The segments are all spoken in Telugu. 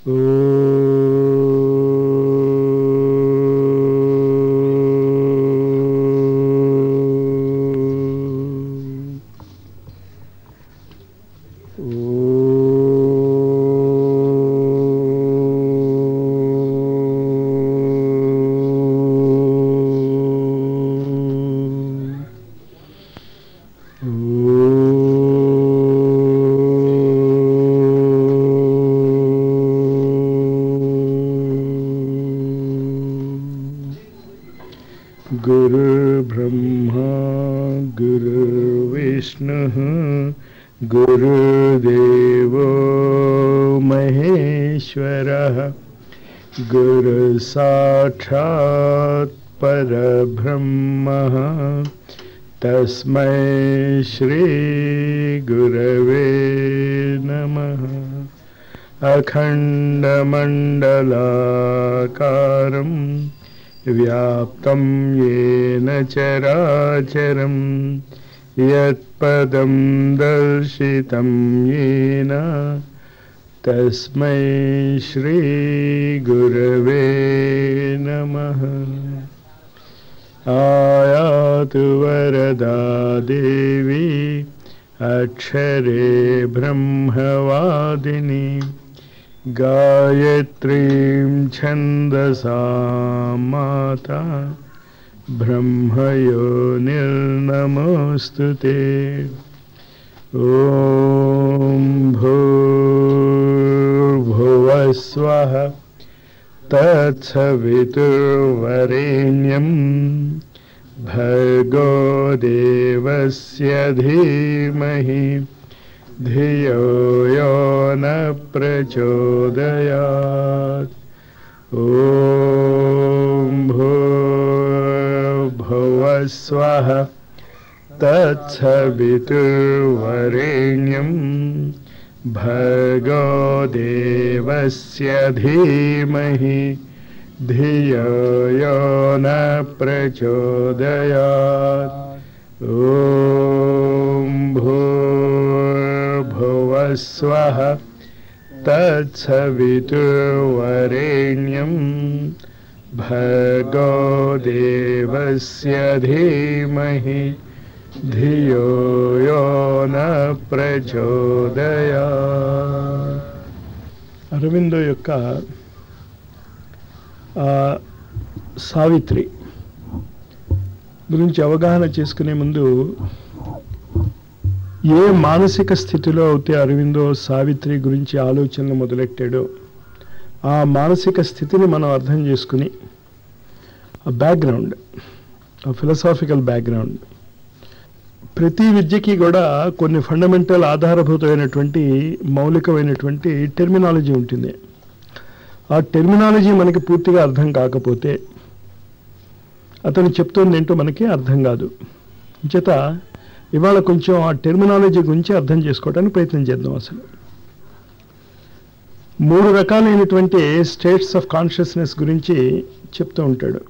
गुरुर्ब्रह्मा गुरुर्विष्णुः गुरुदेवो महेश्वरः गुरुसाक्षात् परब्रह्मः तस्मै श्रीगुरवे नमः अखण्डमण्डलाकारम् व्याप्तं येन चराचरं यत्पदं दर्शितं येन तस्मै श्रीगुरवे नमः आयातु वरदा देवी अक्षरे ब्रह्मवादिनी गायत्रीं छन्दसा माता ब्रह्मयो निर्नमोऽस्तु ते ॐ भूर्भुवस्वः तत्सवितुर्वरेण्यं भर्गो देवस्य धीमहि धियो यो न प्रचोदयात् ॐ भूर्भुवस्वः तत्सवितुर्वरेण्यं भर्गो देवस्य धीमहि धियो यो न प्रचोदयात् ॐ भूर्भुवस्वः तत्सवितुर्वरेण्यं भर्गो देवस्य धीमहि ధియో యో న ప్రచోదయా అరవిందో యొక్క ఆ, సావిత్రి గురించి అవగాహన చేసుకునే ముందు ఏ మానసిక స్థితిలో అయితే అరవిందో సావిత్రి గురించి ఆలోచనలు మొదలెట్టాడో ఆ మానసిక స్థితిని మనం అర్థం చేసుకుని ఆ బ్యాక్గ్రౌండ్ ఆ ఫిలసాఫికల్ బ్యాక్గ్రౌండ్ ప్రతి విద్యకి కూడా కొన్ని ఫండమెంటల్ ఆధారభూతమైనటువంటి మౌలికమైనటువంటి టెర్మినాలజీ ఉంటుంది ఆ టెర్మినాలజీ మనకి పూర్తిగా అర్థం కాకపోతే అతను చెప్తోంది ఏంటో మనకి అర్థం కాదు చేత ఇవాళ కొంచెం ఆ టెర్మినాలజీ గురించి అర్థం చేసుకోవడానికి ప్రయత్నం చేద్దాం అసలు మూడు రకాలైనటువంటి స్టేట్స్ ఆఫ్ కాన్షియస్నెస్ గురించి చెప్తూ ఉంటాడు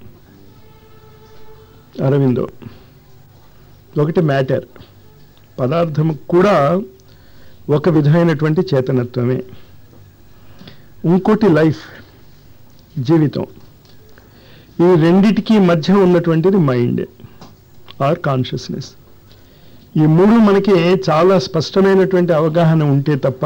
అరవిందో ఒకటి మ్యాటర్ పదార్థం కూడా ఒక విధమైనటువంటి చేతనత్వమే ఇంకోటి లైఫ్ జీవితం ఈ రెండిటికి మధ్య ఉన్నటువంటిది మైండ్ ఆర్ కాన్షియస్నెస్ ఈ మూడు మనకి చాలా స్పష్టమైనటువంటి అవగాహన ఉంటే తప్ప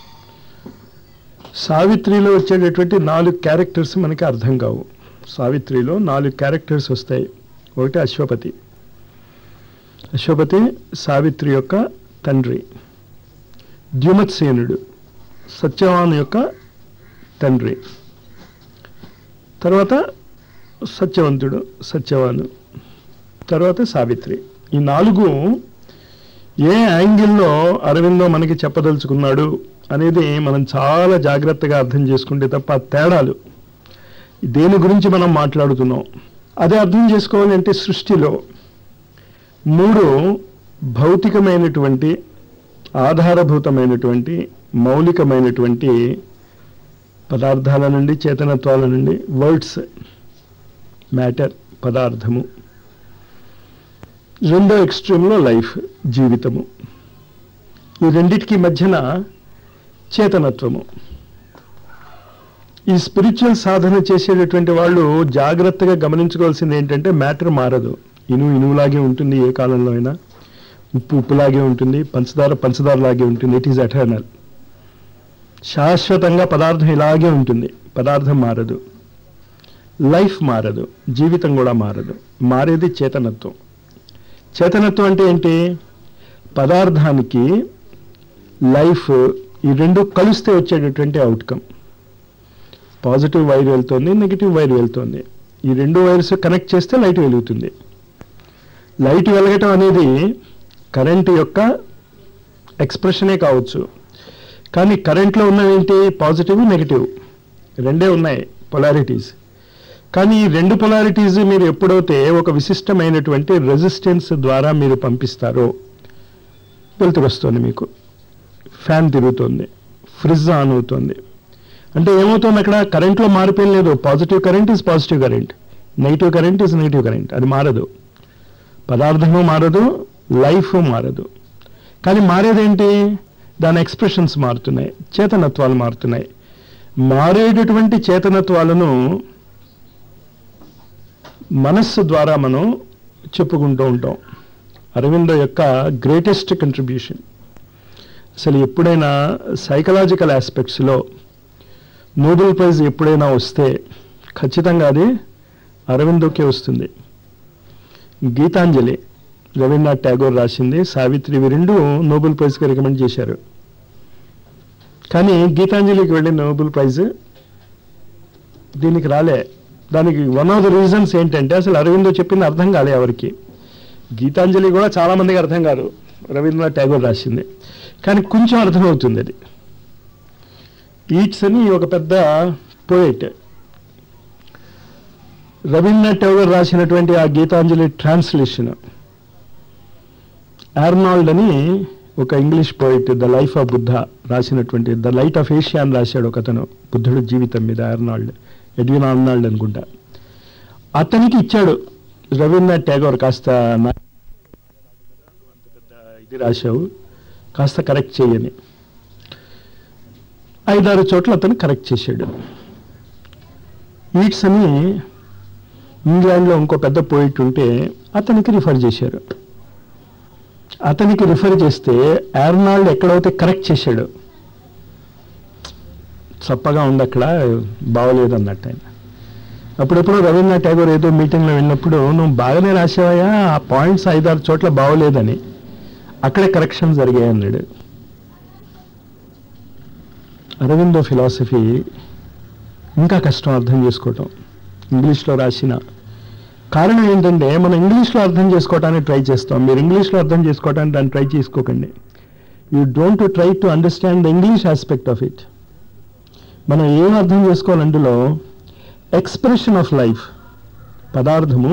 సావిత్రిలో వచ్చేటటువంటి నాలుగు క్యారెక్టర్స్ మనకి అర్థం కావు సావిత్రిలో నాలుగు క్యారెక్టర్స్ వస్తాయి ఒకటి అశ్వపతి అశ్వపతి సావిత్రి యొక్క తండ్రి ద్యుమత్సేనుడు సత్యవాను యొక్క తండ్రి తర్వాత సత్యవంతుడు సత్యవాను తర్వాత సావిత్రి ఈ నాలుగు ఏ యాంగిల్లో అరవిందో మనకి చెప్పదలుచుకున్నాడు అనేది మనం చాలా జాగ్రత్తగా అర్థం చేసుకుంటే తప్ప ఆ తేడాలు దేని గురించి మనం మాట్లాడుతున్నాం అదే అర్థం చేసుకోవాలి అంటే సృష్టిలో మూడు భౌతికమైనటువంటి ఆధారభూతమైనటువంటి మౌలికమైనటువంటి పదార్థాల నుండి చేతనత్వాల నుండి వర్డ్స్ మ్యాటర్ పదార్థము రెండో ఎక్స్ట్రీమ్లో లైఫ్ జీవితము ఈ రెండిటికి మధ్యన చేతనత్వము ఈ స్పిరిచువల్ సాధన చేసేటటువంటి వాళ్ళు జాగ్రత్తగా గమనించుకోవాల్సింది ఏంటంటే మ్యాటర్ మారదు ఇనుము ఇనువులాగే ఉంటుంది ఏ కాలంలో అయినా ఉప్పు ఉప్పులాగే ఉంటుంది పంచదార పంచదారలాగే ఉంటుంది ఇట్ ఈజ్ ఎటర్నల్ శాశ్వతంగా పదార్థం ఇలాగే ఉంటుంది పదార్థం మారదు లైఫ్ మారదు జీవితం కూడా మారదు మారేది చేతనత్వం చేతనత్వం అంటే ఏంటి పదార్థానికి లైఫ్ ఈ రెండు కలిస్తే వచ్చేటటువంటి అవుట్కమ్ పాజిటివ్ వైర్ వెళ్తుంది నెగిటివ్ వైర్ వెళ్తుంది ఈ రెండు వైర్స్ కనెక్ట్ చేస్తే లైట్ వెలుగుతుంది లైట్ వెలగటం అనేది కరెంట్ యొక్క ఎక్స్ప్రెషనే కావచ్చు కానీ కరెంట్లో ఉన్నవేంటి పాజిటివ్ నెగిటివ్ రెండే ఉన్నాయి పొలారిటీస్ కానీ ఈ రెండు పొలారిటీస్ మీరు ఎప్పుడైతే ఒక విశిష్టమైనటువంటి రెసిస్టెన్స్ ద్వారా మీరు పంపిస్తారో వెలుతురు వస్తుంది మీకు ఫ్యాన్ తిరుగుతుంది ఫ్రిడ్జ్ ఆన్ అవుతుంది అంటే ఏమవుతుంది అక్కడ కరెంట్లో మార్పు ఏం లేదు positive current is positive current negative current is negative current అది మారదు పదార్థము మారదు లైఫ్ మారదు కానీ మారేదేంటి దాని ఎక్స్ప్రెషన్స్ మారుతున్నాయి చేతనత్వాలు మారుతున్నాయి మారేటటువంటి చేతనత్వాలను మనస్సు ద్వారా మనం చెప్పుకుంటూ ఉంటాం అరవిందో యొక్క గ్రేటెస్ట్ కంట్రిబ్యూషన్ అసలు ఎప్పుడైనా సైకలాజికల్ ఆస్పెక్ట్స్లో నోబెల్ ప్రైజ్ ఎప్పుడైనా వస్తే ఖచ్చితంగా అది అరవిందోకే వస్తుంది గీతాంజలి రవీంద్రనాథ్ ట్యాగోర్ రాసింది సావిత్రి ఇవి రెండు నోబెల్ ప్రైజ్కి రికమెండ్ చేశారు కానీ గీతాంజలికి వెళ్ళిన నోబెల్ ప్రైజ్ దీనికి రాలే దానికి వన్ ఆఫ్ ద రీజన్స్ ఏంటంటే అసలు అరవిందో చెప్పింది అర్థం కాలే ఎవరికి గీతాంజలి కూడా చాలా మందికి అర్థం కాదు రవీంద్రనాథ్ ట్యాగోర్ రాసింది కానీ కొంచెం అర్థమవుతుంది అది ఈట్స్ అని ఒక పెద్ద పోయిట్ రవీంద్రనాథ్ ట్యాగోర్ రాసినటువంటి ఆ గీతాంజలి ట్రాన్స్లేషన్ ఆర్నాల్డ్ అని ఒక English poet the life of Buddha రాసినటువంటి ద లైట్ ఆఫ్ ఏషియా అని రాశాడు ఒక అతను బుద్ధుడు జీవితం మీద ఆర్నాల్డ్ ఎడ్విన్ ఆర్నాల్డ్ అనుకుంటా అతనికి ఇచ్చాడు రవీంద్రనాథ్ ట్యాగోర్ కాస్త నా- అంత పెద్ద ఇది రాశావు కాస్త కరెక్ట్ చేయని ఐదారు చోట్ల అతను కరెక్ట్ చేశాడు ఈట్స్ అని ఇంగ్లాండ్లో ఇంకో పెద్ద పోయిట్ ఉంటే అతనికి రిఫర్ చేశారు అతనికి రిఫర్ చేస్తే ఆర్నాల్డ్ ఎక్కడైతే కరెక్ట్ చేశాడు చప్పగా ఉంది అక్కడ బాగోలేదు అన్నట్టు ఆయన అప్పుడెప్పుడు రవీంద్రనాథ్ ట్యాగోర్ ఏదో మీటింగ్లో వెళ్ళినప్పుడు నువ్వు బాగానే రాసావయ్యా ఆ పాయింట్స్ ఐదారు చోట్ల బాగోలేదని అక్కడే కరెక్షన్ జరిగాయి అన్నాడు అరవిందో ఫిలాసఫీ ఇంకా కష్టం అర్థం చేసుకోవటం ఇంగ్లీష్లో రాసిన కారణం ఏంటంటే మనం ఇంగ్లీష్లో అర్థం చేసుకోవటానికి ట్రై చేస్తాం మీరు ఇంగ్లీష్లో అర్థం చేసుకోవటానికి దాన్ని ట్రై చేసుకోకండి you don't try to understand the English aspect of it మనం ఏం అర్థం చేసుకోవాలి అందులో ఎక్స్ప్రెషన్ ఆఫ్ లైఫ్ పదార్థము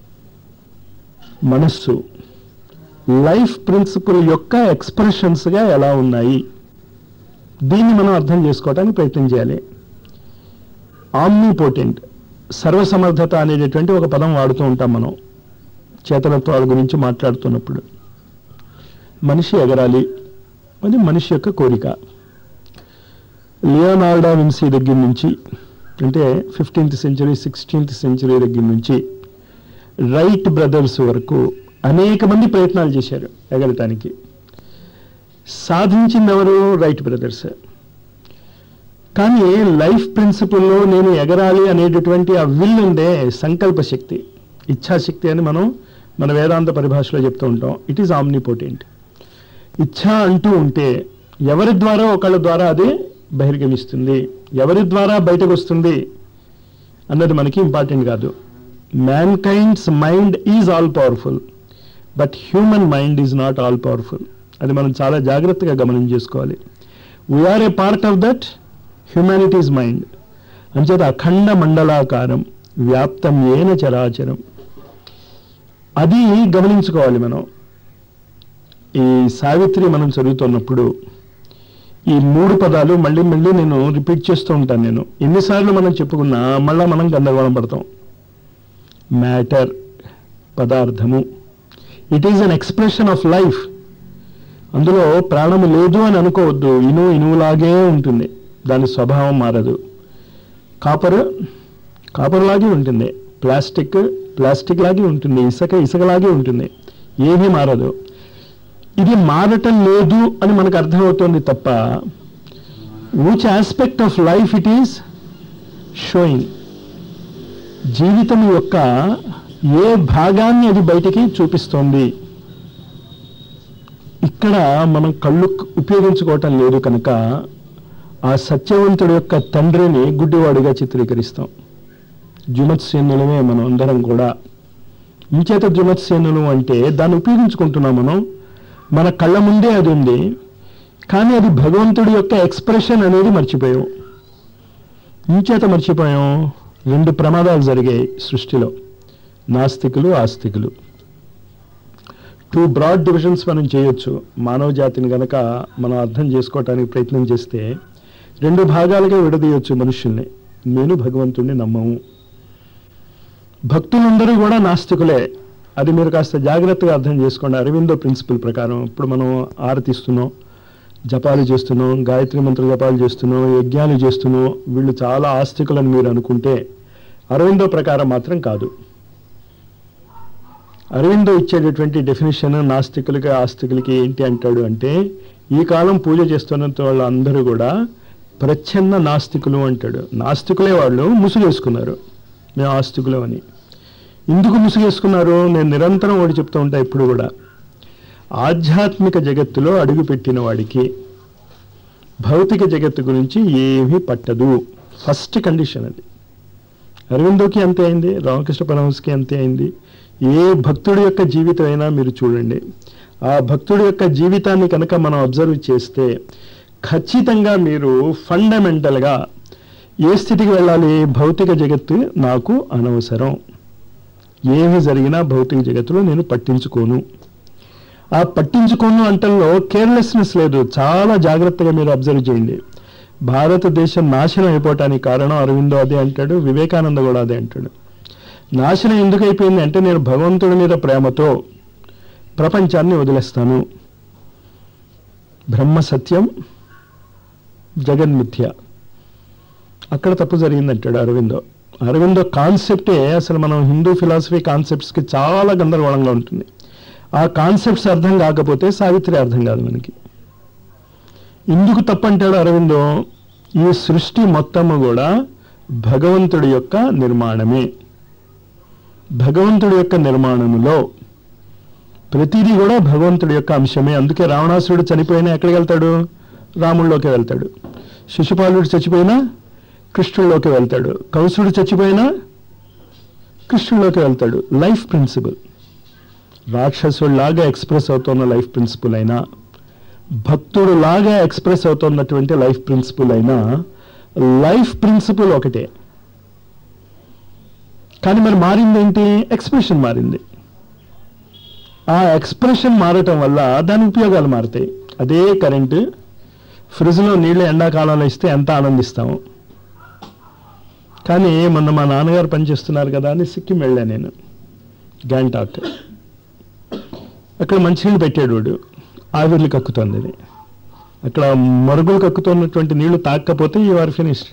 మనస్సు లైఫ్ ప్రిన్సిపల్ యొక్క ఎక్స్ప్రెషన్స్గా ఎలా ఉన్నాయి దీన్ని మనం అర్థం చేసుకోవడానికి ప్రయత్నం చేయాలి ఆమ్నిపోటెంట్ సర్వసమర్థత అనేటటువంటి ఒక పదం వాడుతూ ఉంటాం మనం చేతనత్వాల గురించి మాట్లాడుతున్నప్పుడు మనిషి ఎగరాలి అది మనిషి యొక్క కోరిక లియోనార్డా విన్సీ దగ్గర నుంచి అంటే ఫిఫ్టీన్త్ సెంచరీ సిక్స్టీన్త్ సెంచరీ దగ్గర నుంచి రైట్ బ్రదర్స్ వరకు అనేక మంది ప్రయత్నాలు చేశారు ఎగరటానికి సాధించింది ఎవరు రైట్ బ్రదర్స్ కానీ లైఫ్ ప్రిన్సిపల్లో నేను ఎగరాలి అనేటటువంటి ఆ విల్ ఉందే సంకల్ప శక్తి ఇచ్ఛాశక్తి అని మనం మన వేదాంత పరిభాషలో చెప్తూ ఉంటాం ఇట్ ఈస్ ఆమ్నిపోటెంట్ ఇచ్ఛ అంటూ ఉంటే ఎవరి ద్వారా ఒకళ్ళ ద్వారా అది బహిర్గమిస్తుంది ఎవరి ద్వారా బయటకు వస్తుంది అన్నది మనకి ఇంపార్టెంట్ కాదు mankind's mind is all powerful but human mind is not all powerful అది మనం చాలా జాగ్రత్తగా గమనం చేసుకోవాలి we are a part of that humanities mind అంచేత అఖండ మండలాకారం వ్యాప్తం ఏన చరాచరం అది గమనించుకోవాలి మనం ఈ సావిత్రి మనం చదువుతున్నప్పుడు ఈ మూడు పదాలు మళ్ళీ మళ్ళీ నేను రిపీట్ చేస్తూ ఉంటాను నేను ఎన్నిసార్లు మనం చెప్పుకున్నా మళ్ళా మనం గందరగోళం పడతాం మ్యాటర్ పదార్థము it is an expression of life అందులో ప్రాణము లేదు అని అనుకోవద్దు ఇనువు ఇనువులాగే ఉంటుంది దాని స్వభావం మారదు కాపర్ కాపర్ లాగే ఉంటుంది ప్లాస్టిక్ ప్లాస్టిక్ లాగే ఉంటుంది ఇసుక ఇసుకలాగే ఉంటుంది ఏమీ మారదు ఇది మారటం లేదు అని మనకు అర్థమవుతోంది తప్ప which aspect of life it is showing జీవితం యొక్క ఏ భాగాన్ని అది బయటికి చూపిస్తోంది ఇక్కడ మనం కళ్ళు ఉపయోగించుకోవటం లేదు కనుక ఆ సత్యవంతుడి యొక్క తండ్రిని గుడ్డివాడిగా చిత్రీకరిస్తాం జుమత్సేనులమే మనం అందరం కూడా ఇంచేత జుమత్సేనులు అంటే దాన్ని ఉపయోగించుకుంటున్నాం మనం మన కళ్ళ ముందే అది ఉంది కానీ అది భగవంతుడి యొక్క ఎక్స్ప్రెషన్ అనేది మర్చిపోయాం ఇంచేత మర్చిపోయాం రెండు ప్రమాదాలు జరిగాయి సృష్టిలో నాస్తికులు ఆస్తికులు టూ బ్రాడ్ డివిజన్స్ మనం చేయొచ్చు మానవ జాతిని గనక మనం అర్థం చేసుకోవటానికి ప్రయత్నం చేస్తే రెండు భాగాలుగా విడదీయొచ్చు మనుషుల్ని నేను భగవంతుణ్ణి నమ్మము భక్తులందరూ కూడా నాస్తికులే అది మీరు కాస్త జాగ్రత్తగా అర్థం చేసుకోండి అరవిందో ప్రిన్సిపల్ ప్రకారం ఇప్పుడు మనం ఆరతిస్తున్నాం జపాలు చేస్తున్నాం గాయత్రి మంత్ర జపాలు చేస్తున్నాం యజ్ఞాలు చేస్తున్నాం వీళ్ళు చాలా ఆస్తికులని మీరు అనుకుంటే అరవిందో ప్రకారం మాత్రం కాదు అరవిందో ఇచ్చేటటువంటి డెఫినేషన్ నాస్తికులకి ఆస్తికులకి ఏంటి అంటాడు అంటే ఈ కాలం పూజ చేస్తున్న వాళ్ళందరూ కూడా ప్రచ్ఛన్న నాస్తికులు అంటాడు నాస్తికులే వాళ్ళు ముసుగేసుకున్నారు మేము ఆస్తికులు అని ఎందుకు ముసుగేసుకున్నారు నేను నిరంతరం ఒకటి చెప్తూ ఉంటా ఇప్పుడు కూడా ఆధ్యాత్మిక జగత్తులో అడుగుపెట్టిన వాడికి భౌతిక జగత్తు గురించి ఏమీ పట్టదు ఫస్ట్ కండిషన్ అది అరవిందోకి అంతే అయింది రామకృష్ణ పరమహంసకి అంతే అయింది ఏ భక్తుడి యొక్క జీవితం అయినా మీరు చూడండి ఆ భక్తుడి యొక్క జీవితాన్ని కనుక మనం అబ్జర్వ్ చేస్తే ఖచ్చితంగా మీరు ఫండమెంటల్గా ఏ స్థితికి వెళ్ళాలి భౌతిక జగత్తు నాకు అనవసరం ఏమి జరిగినా భౌతిక జగత్తులో నేను పట్టించుకోను ఆ పట్టించుకోను అంటల్లో కేర్లెస్నెస్ లేదు చాలా జాగ్రత్తగా మీరు అబ్జర్వ్ చేయండి భారతదేశం నాశనం అయిపోవటానికి కారణం అరవిందో అదే అంటాడు వివేకానంద కూడా అదే అంటాడు నాశనం ఎందుకు అయిపోయింది అంటే నేను భగవంతుడి మీద ప్రేమతో ప్రపంచాన్ని వదిలేస్తాను బ్రహ్మ సత్యం జగన్మిథ్య అక్కడ తప్పు జరిగిందంటాడు అరవిందో అరవిందో కాన్సెప్టే అసలు మనం హిందూ ఫిలాసఫీ కాన్సెప్ట్స్కి చాలా గందరగోళంగా ఉంటుంది ఆ కాన్సెప్ట్స్ అర్థం కాకపోతే సావిత్రి అర్థం కాదు మనకి ఎందుకు తప్పంటాడు అరవిందో ఈ సృష్టి మొత్తము కూడా భగవంతుడి యొక్క నిర్మాణమే భగవంతుడి యొక్క నిర్మాణములో ప్రతిదీ కూడా భగవంతుడి యొక్క అంశమే అందుకే రావణాసురుడు చనిపోయినా ఎక్కడికి వెళ్తాడు రాముల్లోకి వెళ్తాడు శిశుపాలుడు చచ్చిపోయినా కృష్ణుల్లోకి వెళ్తాడు కంసుడు చచ్చిపోయినా కృష్ణుల్లోకి వెళ్తాడు లైఫ్ ప్రిన్సిపల్ రాక్షసుడిలాగా ఎక్స్ప్రెస్ అవుతున్న లైఫ్ ప్రిన్సిపల్ అయినా భక్తుడు లాగా ఎక్స్ప్రెస్ అవుతున్నటువంటి లైఫ్ ప్రిన్సిపల్ అయినా లైఫ్ ప్రిన్సిపల్ ఒకటే కానీ మరి మారిందేంటి ఎక్స్ప్రెషన్ మారింది ఆ ఎక్స్ప్రెషన్ మారటం వల్ల దాని ఉపయోగాలు మారుతాయి అదే కరెంటు ఫ్రిడ్జ్లో నీళ్ళు ఎండాకాలంలో ఇస్తే ఎంత ఆనందిస్తాము కానీ మొన్న మా నాన్నగారు పనిచేస్తున్నారు కదా అని సిక్కిం వెళ్ళా నేను గ్యాంటాక్ అక్కడ మంచినీళ్ళు పెట్టాడు వాడు ఆవిర్లు కక్కుతోంది అది అక్కడ మరుగులు కక్కుతున్నటువంటి నీళ్లు తాగకపోతే యు ఆర్ ఫినిష్డ్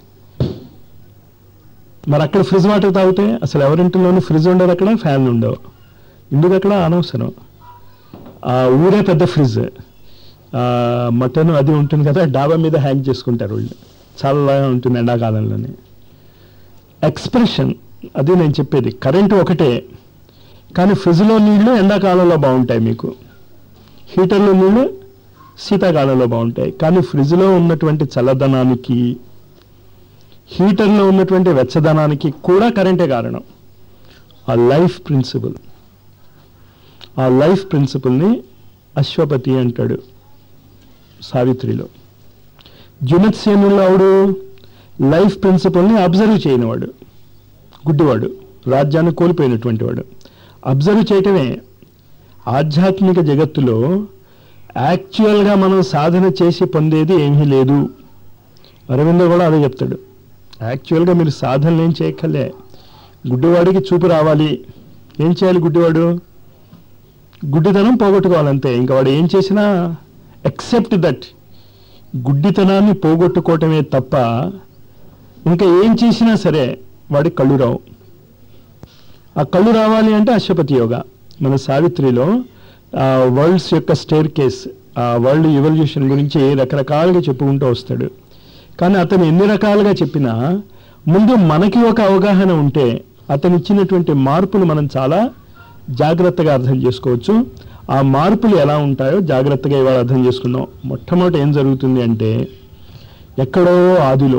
మరి అక్కడ ఫ్రిడ్జ్ వాటర్ తాగితే అసలు ఎవరింటిలోనూ ఫ్రిడ్జ్ ఉండదు అక్కడ ఫ్యాన్ ఉండవు ఎందుకు అక్కడ అనవసరం ఆ ఊరే పెద్ద ఫ్రిడ్జ్ మటన్ అది ఉంటుంది కదా డాబా మీద హ్యాంగ్ చేసుకుంటారు వాళ్ళు చల్లగా ఉంటుంది ఎండాకాలంలోనే ఎక్స్ప్రెషన్ అది నేను చెప్పేది కరెంటు ఒకటే కానీ ఫ్రిడ్జ్లో నీళ్లు ఎండాకాలంలో బాగుంటాయి మీకు హీటర్లో నీళ్లు శీతాకాలంలో బాగుంటాయి కానీ ఫ్రిడ్జ్లో ఉన్నటువంటి చల్లదనానికి హీటర్లో ఉన్నటువంటి వెచ్చదనానికి కూడా కరెంటే కారణం ఆ లైఫ్ ప్రిన్సిపల్ ఆ లైఫ్ ప్రిన్సిపల్ని అశ్వపతి అంటాడు సావిత్రిలో జునత్సేనుల్లో ఆవిడు లైఫ్ ప్రిన్సిపల్ని అబ్జర్వ్ చేయనివాడు గుడ్డివాడు రాజ్యాన్ని కోల్పోయినటువంటి వాడు అబ్జర్వ్ చేయటమే ఆధ్యాత్మిక జగత్తులో యాక్చువల్గా మనం సాధన చేసి పొందేది ఏమీ లేదు అరవిందో కూడా అదే చెప్తాడు యాక్చువల్గా మీరు సాధనలు ఏం చేయక్కర్లే గుడ్డివాడికి చూపు రావాలి ఏం చేయాలి గుడ్డివాడు గుడ్డితనం పోగొట్టుకోవాలంతే ఇంకా వాడు ఏం చేసినా ఎక్సెప్ట్ దట్ గుడ్డితనాన్ని పోగొట్టుకోవటమే తప్ప ఇంకా ఏం చేసినా సరే వాడికి కళ్ళు రావు ఆ కళ్ళు రావాలి అంటే అశ్వపతి యోగా మన సావిత్రిలో ఆ వరల్డ్స్ యొక్క స్టేర్ కేస్ ఆ వరల్డ్ ఎవల్యూషన్ గురించి రకరకాలుగా చెప్పుకుంటూ వస్తాడు కానీ అతను ఎన్ని రకాలుగా చెప్పినా ముందు మనకి ఒక అవగాహన ఉంటే అతను ఇచ్చినటువంటి మార్పులు మనం చాలా జాగ్రత్తగా అర్థం చేసుకోవచ్చు ఆ మార్పులు ఎలా ఉంటాయో జాగ్రత్తగా ఇవాళ అర్థం చేసుకుందాం మొట్టమొదటి ఏం జరుగుతుంది అంటే ఎక్కడో ఆదిలో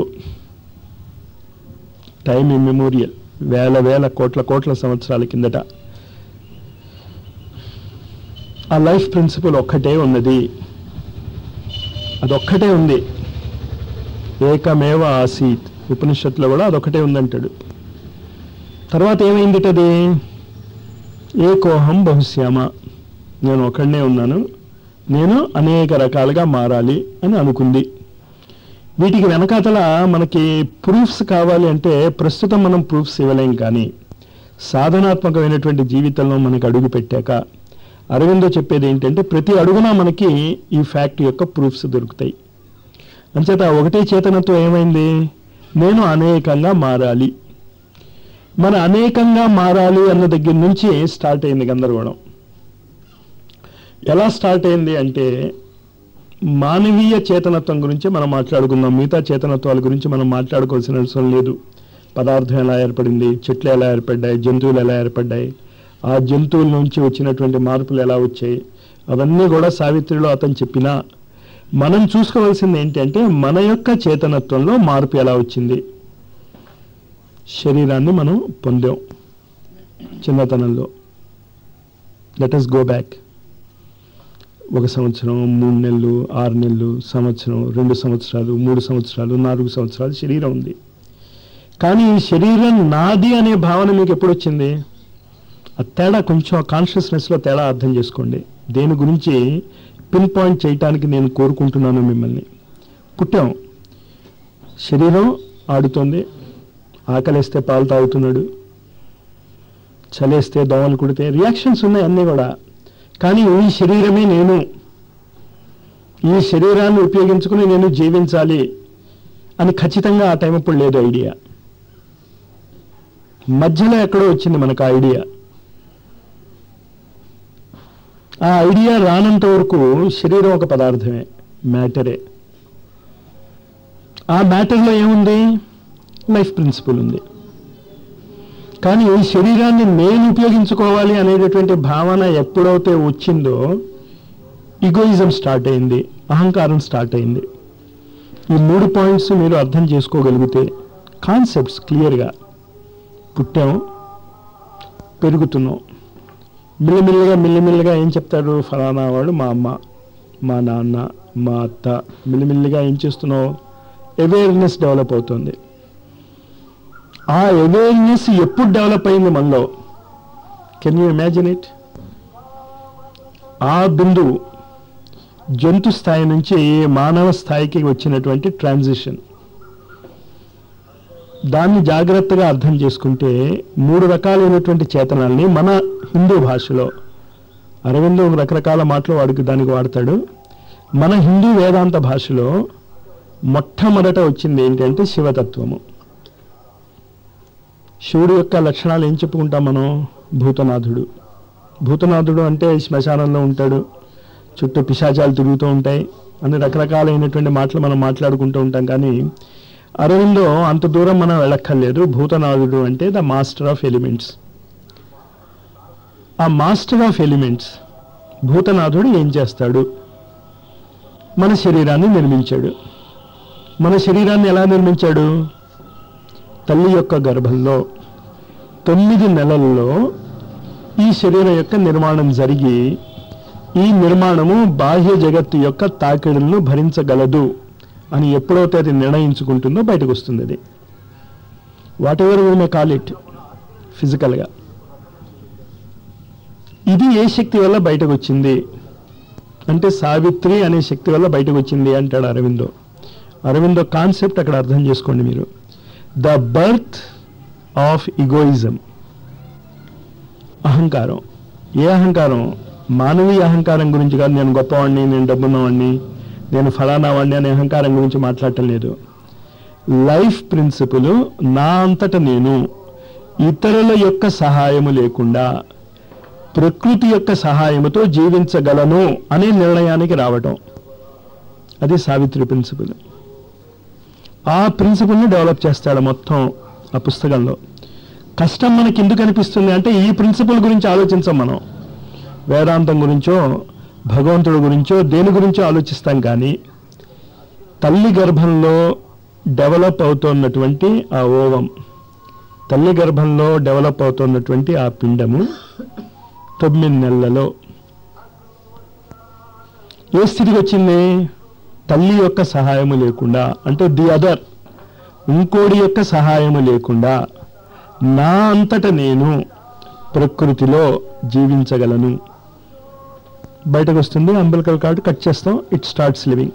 టైం ఇమ్మెమోరియల్ వేల వేల కోట్ల కోట్ల సంవత్సరాల కిందట ఆ లైఫ్ ప్రిన్సిపల్ ఒక్కటే ఉన్నది అదొక్కటే ఉంది ఏకమేవ ఆసీత్ ఉపనిషత్తులో కూడా అదొక్కటే ఉందంటాడు తర్వాత ఏమైందిటది ఏకోహం బహుశ్యామ నేను ఒకడనే ఉన్నాను నేను అనేక రకాలుగా మారాలి అని అనుకుంది వీటికి వెనకాతల మనకి ప్రూఫ్స్ కావాలి అంటే ప్రస్తుతం మనం ప్రూఫ్స్ ఇవ్వలేం కానీ సాధనాత్మకమైనటువంటి జీవితంలో మనకి అడుగు పెట్టాక అరవిందో చెప్పేది ఏంటంటే ప్రతి అడుగున మనకి ఈ ఫ్యాక్ట్ యొక్క ప్రూఫ్స్ దొరుకుతాయి అంచేత ఒకటే చేతనత్వం ఏమైంది నేను అనేకంగా మారాలి మన అనేకంగా మారాలి అన్న దగ్గర నుంచి స్టార్ట్ అయింది గందరగోళం ఎలా స్టార్ట్ అయింది అంటే మానవీయ చేతనత్వం గురించి మనం మాట్లాడుకుందాం మిగతా చేతనత్వాల గురించి మనం మాట్లాడుకోవాల్సిన అవసరం లేదు పదార్థం ఎలా ఏర్పడింది చెట్లు ఎలా ఏర్పడ్డాయి జంతువులు ఎలా ఏర్పడ్డాయి ఆ జంతువుల నుంచి వచ్చినటువంటి మార్పులు ఎలా వచ్చాయి అవన్నీ కూడా సావిత్రిలో అతను చెప్పినా మనం చూసుకోవాల్సింది ఏంటంటే మన యొక్క చేతనత్వంలో మార్పు ఎలా వచ్చింది శరీరాన్ని మనం పొందాం చిన్నతనంలో లెట్ అస్ గో బ్యాక్ ఒక సంవత్సరం మూడు నెలలు ఆరు నెలలు సంవత్సరం రెండు సంవత్సరాలు మూడు సంవత్సరాలు నాలుగు సంవత్సరాలు శరీరం ఉంది కానీ ఈ శరీరం నాది అనే భావన మీకు ఎప్పుడు వచ్చింది ఆ తేడా కొంచెం ఆ కాన్షియస్నెస్లో తేడా అర్థం చేసుకోండి దేని గురించి పిన్ పాయింట్ చేయటానికి నేను కోరుకుంటున్నాను మిమ్మల్ని పుట్టాం శరీరం ఆడుతోంది ఆకలేస్తే పాలు తాగుతున్నాడు చలేస్తే దోమలు కుడితే రియాక్షన్స్ ఉన్నాయి అన్నీ కూడా కానీ ఈ శరీరమే నేను ఈ శరీరాన్ని ఉపయోగించుకుని నేను జీవించాలి అని ఖచ్చితంగా ఆ టైం అప్పుడు లేదు ఐడియా మధ్యలో ఎక్కడో వచ్చింది మనకు ఆ ఐడియా ఆ ఐడియా రానంత వరకు శరీరం ఒక పదార్థమే మ్యాటరే ఆ మ్యాటర్లో ఏముంది లైఫ్ ప్రిన్సిపల్ ఉంది కానీ ఈ శరీరాన్ని నేను ఉపయోగించుకోవాలి అనేటటువంటి భావన ఎప్పుడైతే వచ్చిందో ఈగోయిజం స్టార్ట్ అయింది అహంకారం స్టార్ట్ అయింది ఈ మూడు పాయింట్స్ మీరు అర్థం చేసుకోగలిగితే కాన్సెప్ట్స్ క్లియర్గా పుట్టాం పెరుగుతున్నాం మిల్లమిల్లగా మిల్లమిల్లగా ఏం చెప్తారు ఫలానా వాడు మా అమ్మ మా నాన్న మా అత్త మిల్లమిల్లిగా ఏం చేస్తున్నావు అవేర్నెస్ డెవలప్ అవుతుంది ఆ అవేర్నెస్ ఎప్పుడు డెవలప్ అయింది మనలో కెన్ యూ ఇమాజిన్ ఇట్ ఆ బిందువు జంతు స్థాయి నుంచి మానవ స్థాయికి వచ్చినటువంటి ట్రాన్సిషన్ దాన్ని జాగ్రత్తగా అర్థం చేసుకుంటే మూడు రకాలైనటువంటి చేతనాల్ని మన హిందూ భాషలో అరవిందో రకరకాల మాటలు వాడికి దానికి వాడతాడు మన హిందూ వేదాంత భాషలో మొట్టమొదట వచ్చింది ఏంటంటే శివతత్వము శివుడు యొక్క లక్షణాలు ఏం చెప్పుకుంటాం మనం భూతనాథుడు భూతనాథుడు అంటే శ్మశానంలో ఉంటాడు చుట్టూ పిశాచాలు తిరుగుతూ ఉంటాయి అన్ని రకరకాలైనటువంటి మాటలు మనం మాట్లాడుకుంటూ ఉంటాం కానీ అరవిందో అంత దూరం మనం వెళ్ళక్కర్లేదు భూతనాథుడు అంటే ద మాస్టర్ ఆఫ్ ఎలిమెంట్స్ ఆ మాస్టర్ ఆఫ్ ఎలిమెంట్స్ భూతనాథుడు ఏం చేస్తాడు మన శరీరాన్ని నిర్మించాడు మన శరీరాన్ని ఎలా నిర్మించాడు తల్లి యొక్క గర్భంలో తొమ్మిది నెలల్లో ఈ శరీరం యొక్క నిర్మాణం జరిగి ఈ నిర్మాణము బాహ్య జగత్తు యొక్క తాకిడులను భరించగలదు అని ఎప్పుడైతే అది నిర్ణయించుకుంటుందో బయటకు వస్తుంది అది whatever we may call it ఫిజికల్గా ఇది ఏ శక్తి వల్ల బయటకు వచ్చింది అంటే సావిత్రి అనే శక్తి వల్ల బయటకు వచ్చింది అంటాడు అరవిందో అరవిందో కాన్సెప్ట్ అక్కడ అర్థం చేసుకోండి మీరు ద బర్త్ ఆఫ్ ఇగోయిజం అహంకారం ఏ అహంకారం మానవీయ అహంకారం గురించి కాదు నేను గొప్పవాడిని నేను డబ్బున్నవాడిని నేను ఫలానా వాడిని అనే అహంకారం గురించి మాట్లాడటం లేదు లైఫ్ ప్రిన్సిపల్ నా అంతట నేను ఇతరుల యొక్క సహాయము లేకుండా ప్రకృతి యొక్క సహాయముతో జీవించగలను అనే నిర్ణయానికి రావటం అది సావిత్రి ప్రిన్సిపల్ ఆ ప్రిన్సిపల్ని డెవలప్ చేస్తాడు మొత్తం ఆ పుస్తకంలో కష్టం మనకి ఎందుకు అనిపిస్తుంది అంటే ఈ ప్రిన్సిపల్ గురించి ఆలోచించాం మనం వేదాంతం గురించో భగవంతుడి గురించో దేని గురించో ఆలోచిస్తాం కానీ తల్లి గర్భంలో డెవలప్ అవుతున్నటువంటి ఆ ఓవం తల్లి గర్భంలో డెవలప్ అవుతున్నటువంటి ఆ పిండము తొమ్మిది నెలలలో ఏ స్థితికి వచ్చింది తల్లి యొక్క సహాయము లేకుండా అంటే ది అదర్ ఇంకోడి యొక్క సహాయము లేకుండా నా అంతట నేను ప్రకృతిలో జీవించగలను బయటకు వస్తుంది అంబిలికల్ కార్డు కట్ చేస్తాం ఇట్ స్టార్ట్స్ లివింగ్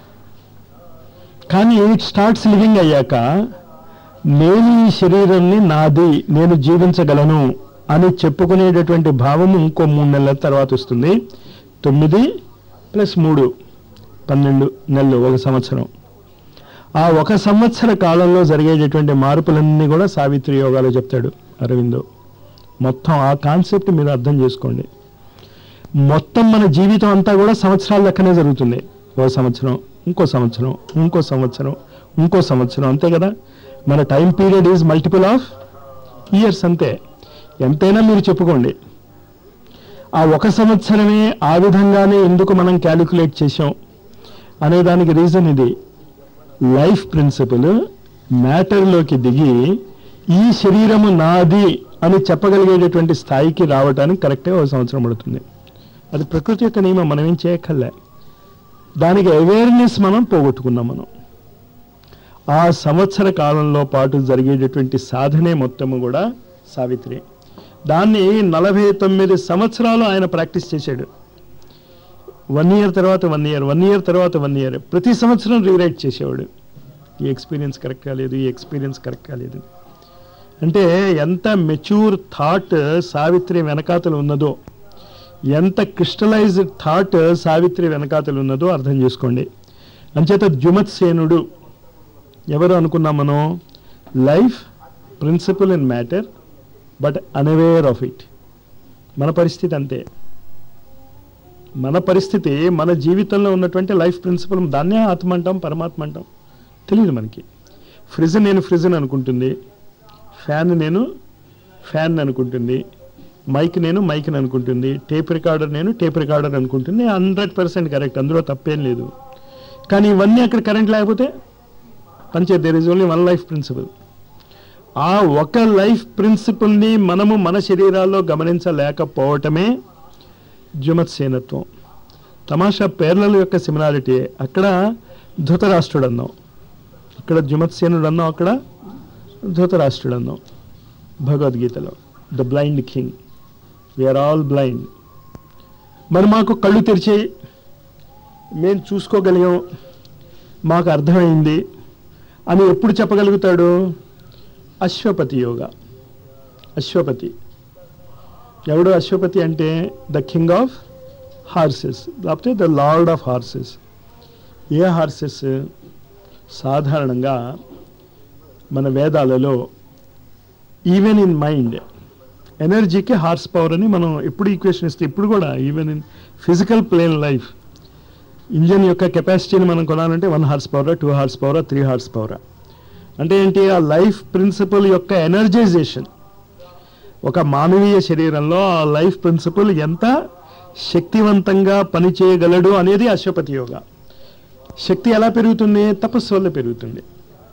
కానీ ఇట్ స్టార్ట్స్ లివింగ్ అయ్యాక నేను ఈ శరీరాన్ని నాది నేను జీవించగలను అని చెప్పుకునేటటువంటి భావము ఇంకో మూడు నెలల తర్వాత వస్తుంది తొమ్మిది ప్లస్ మూడు పన్నెండు నెలలు ఒక సంవత్సరం ఆ ఒక సంవత్సర కాలంలో జరిగేటటువంటి మార్పులన్నీ కూడా సావిత్రి యోగాలో చెప్తాడు అరవిందో మొత్తం ఆ కాన్సెప్ట్ మీరు అర్థం చేసుకోండి మొత్తం మన జీవితం అంతా కూడా సంవత్సరాల లెక్కనే జరుగుతుంది ఓ సంవత్సరం ఇంకో సంవత్సరం ఇంకో సంవత్సరం ఇంకో సంవత్సరం అంతే కదా మన time period is multiple of years అంతే ఎంతైనా మీరు చెప్పుకోండి ఆ ఒక సంవత్సరమే ఆ విధంగానే ఎందుకు మనం క్యాలిక్యులేట్ చేసాం అనే దానికి రీజన్ ఇది లైఫ్ ప్రిన్సిపల్ మ్యాటర్లోకి దిగి ఈ శరీరము నాది అని చెప్పగలిగేటటువంటి స్థాయికి రావడానికి కరెక్టే ఒక సంవత్సరం పడుతుంది అది ప్రకృతి యొక్క నియమం మనం ఏం చేయక్కర్లే దానికి అవేర్నెస్ మనం పోగొట్టుకున్నాం మనం ఆ సంవత్సర కాలంలో పాటు జరిగేటటువంటి సాధనే మొత్తము కూడా సావిత్రి దాన్ని నలభై తొమ్మిది సంవత్సరాలు ఆయన ప్రాక్టీస్ చేశాడు వన్ ఇయర్ తర్వాత వన్ ఇయర్ వన్ ఇయర్ తర్వాత వన్ ఇయర్ ప్రతి సంవత్సరం రీరైట్ చేసేవాడు ఈ ఎక్స్పీరియన్స్ కరెక్ట్ కాలేదు ఈ ఎక్స్పీరియన్స్ కరెక్ట్ కాలేదు అంటే ఎంత మెచ్యూర్ థాట్ సావిత్రి వెనకాతలు ఉన్నదో ఎంత క్రిస్టలైజ్డ్ థాట్ సావిత్రి వెనకాతలు ఉన్నదో అర్థం చేసుకోండి అంచేత జుమత్సేనుడు ఎవరు అనుకున్నాం మనం life principle in matter but unaware of it మన పరిస్థితి అంతే మన పరిస్థితి మన జీవితంలో ఉన్నటువంటి లైఫ్ ప్రిన్సిపల్ దాన్నే ఆత్మ అంటాం పరమాత్మ అంటాం తెలియదు మనకి ఫ్రిజ్ నేను ఫ్రిజ్ అని అనుకుంటుంది ఫ్యాన్ నేను ఫ్యాన్ అనుకుంటుంది మైక్ నేను మైక్ అని అనుకుంటుంది టేప్ రికార్డర్ నేను టేప్ రికార్డర్ అనుకుంటుంది హండ్రెడ్ పర్సెంట్ కరెక్ట్ అందులో తప్పేం లేదు కానీ ఇవన్నీ అక్కడ కరెంట్ లేకపోతే panchayat there is only one life principle ఆ ఒక లైఫ్ ప్రిన్సిపల్ని మనము మన శరీరాల్లో గమనించలేకపోవటమే జుమత్సేనత్వం తమాషా పేర్ల యొక్క సిమిలారిటీ అక్కడ ధృతరాష్ట్రుడు అన్నాం ఇక్కడ జుమత్సేనుడు అన్నాం అక్కడ ధృతరాష్ట్రుడు అన్నాం భగవద్గీతలో the blind king we are all blind మరి మాకు కళ్ళు తెరిచి మేము చూసుకోగలిగాం మాకు అర్థమైంది అని ఎప్పుడు చెప్పగలుగుతాడు అశ్వపతి యోగా అశ్వపతి ఎవడు అశ్వపతి అంటే ద కింగ్ ఆఫ్ హార్సెస్ లేకపోతే the lord of horses a horses సాధారణంగా మన వేదాలలో ఈవెన్ ఇన్ మైండ్ ఎనర్జీకి హార్స్ పవర్ అని మనం ఎప్పుడు ఈక్వేషన్ ఇస్తే ఇప్పుడు కూడా even in physical plane life engine యొక్క కెపాసిటీని మనం కొనాలంటే one horse power two horse power three horse power అంటే ఏంటి ఆ లైఫ్ ప్రిన్సిపల్ యొక్క ఎనర్జైజేషన్ ఒక మానవీయ శరీరంలో ఆ లైఫ్ ప్రిన్సిపల్ ఎంత శక్తివంతంగా పనిచేయగలడు అనేది అశ్వపతి యోగా శక్తి ఎలా పెరుగుతుంది తపస్సు వల్ల పెరుగుతుంది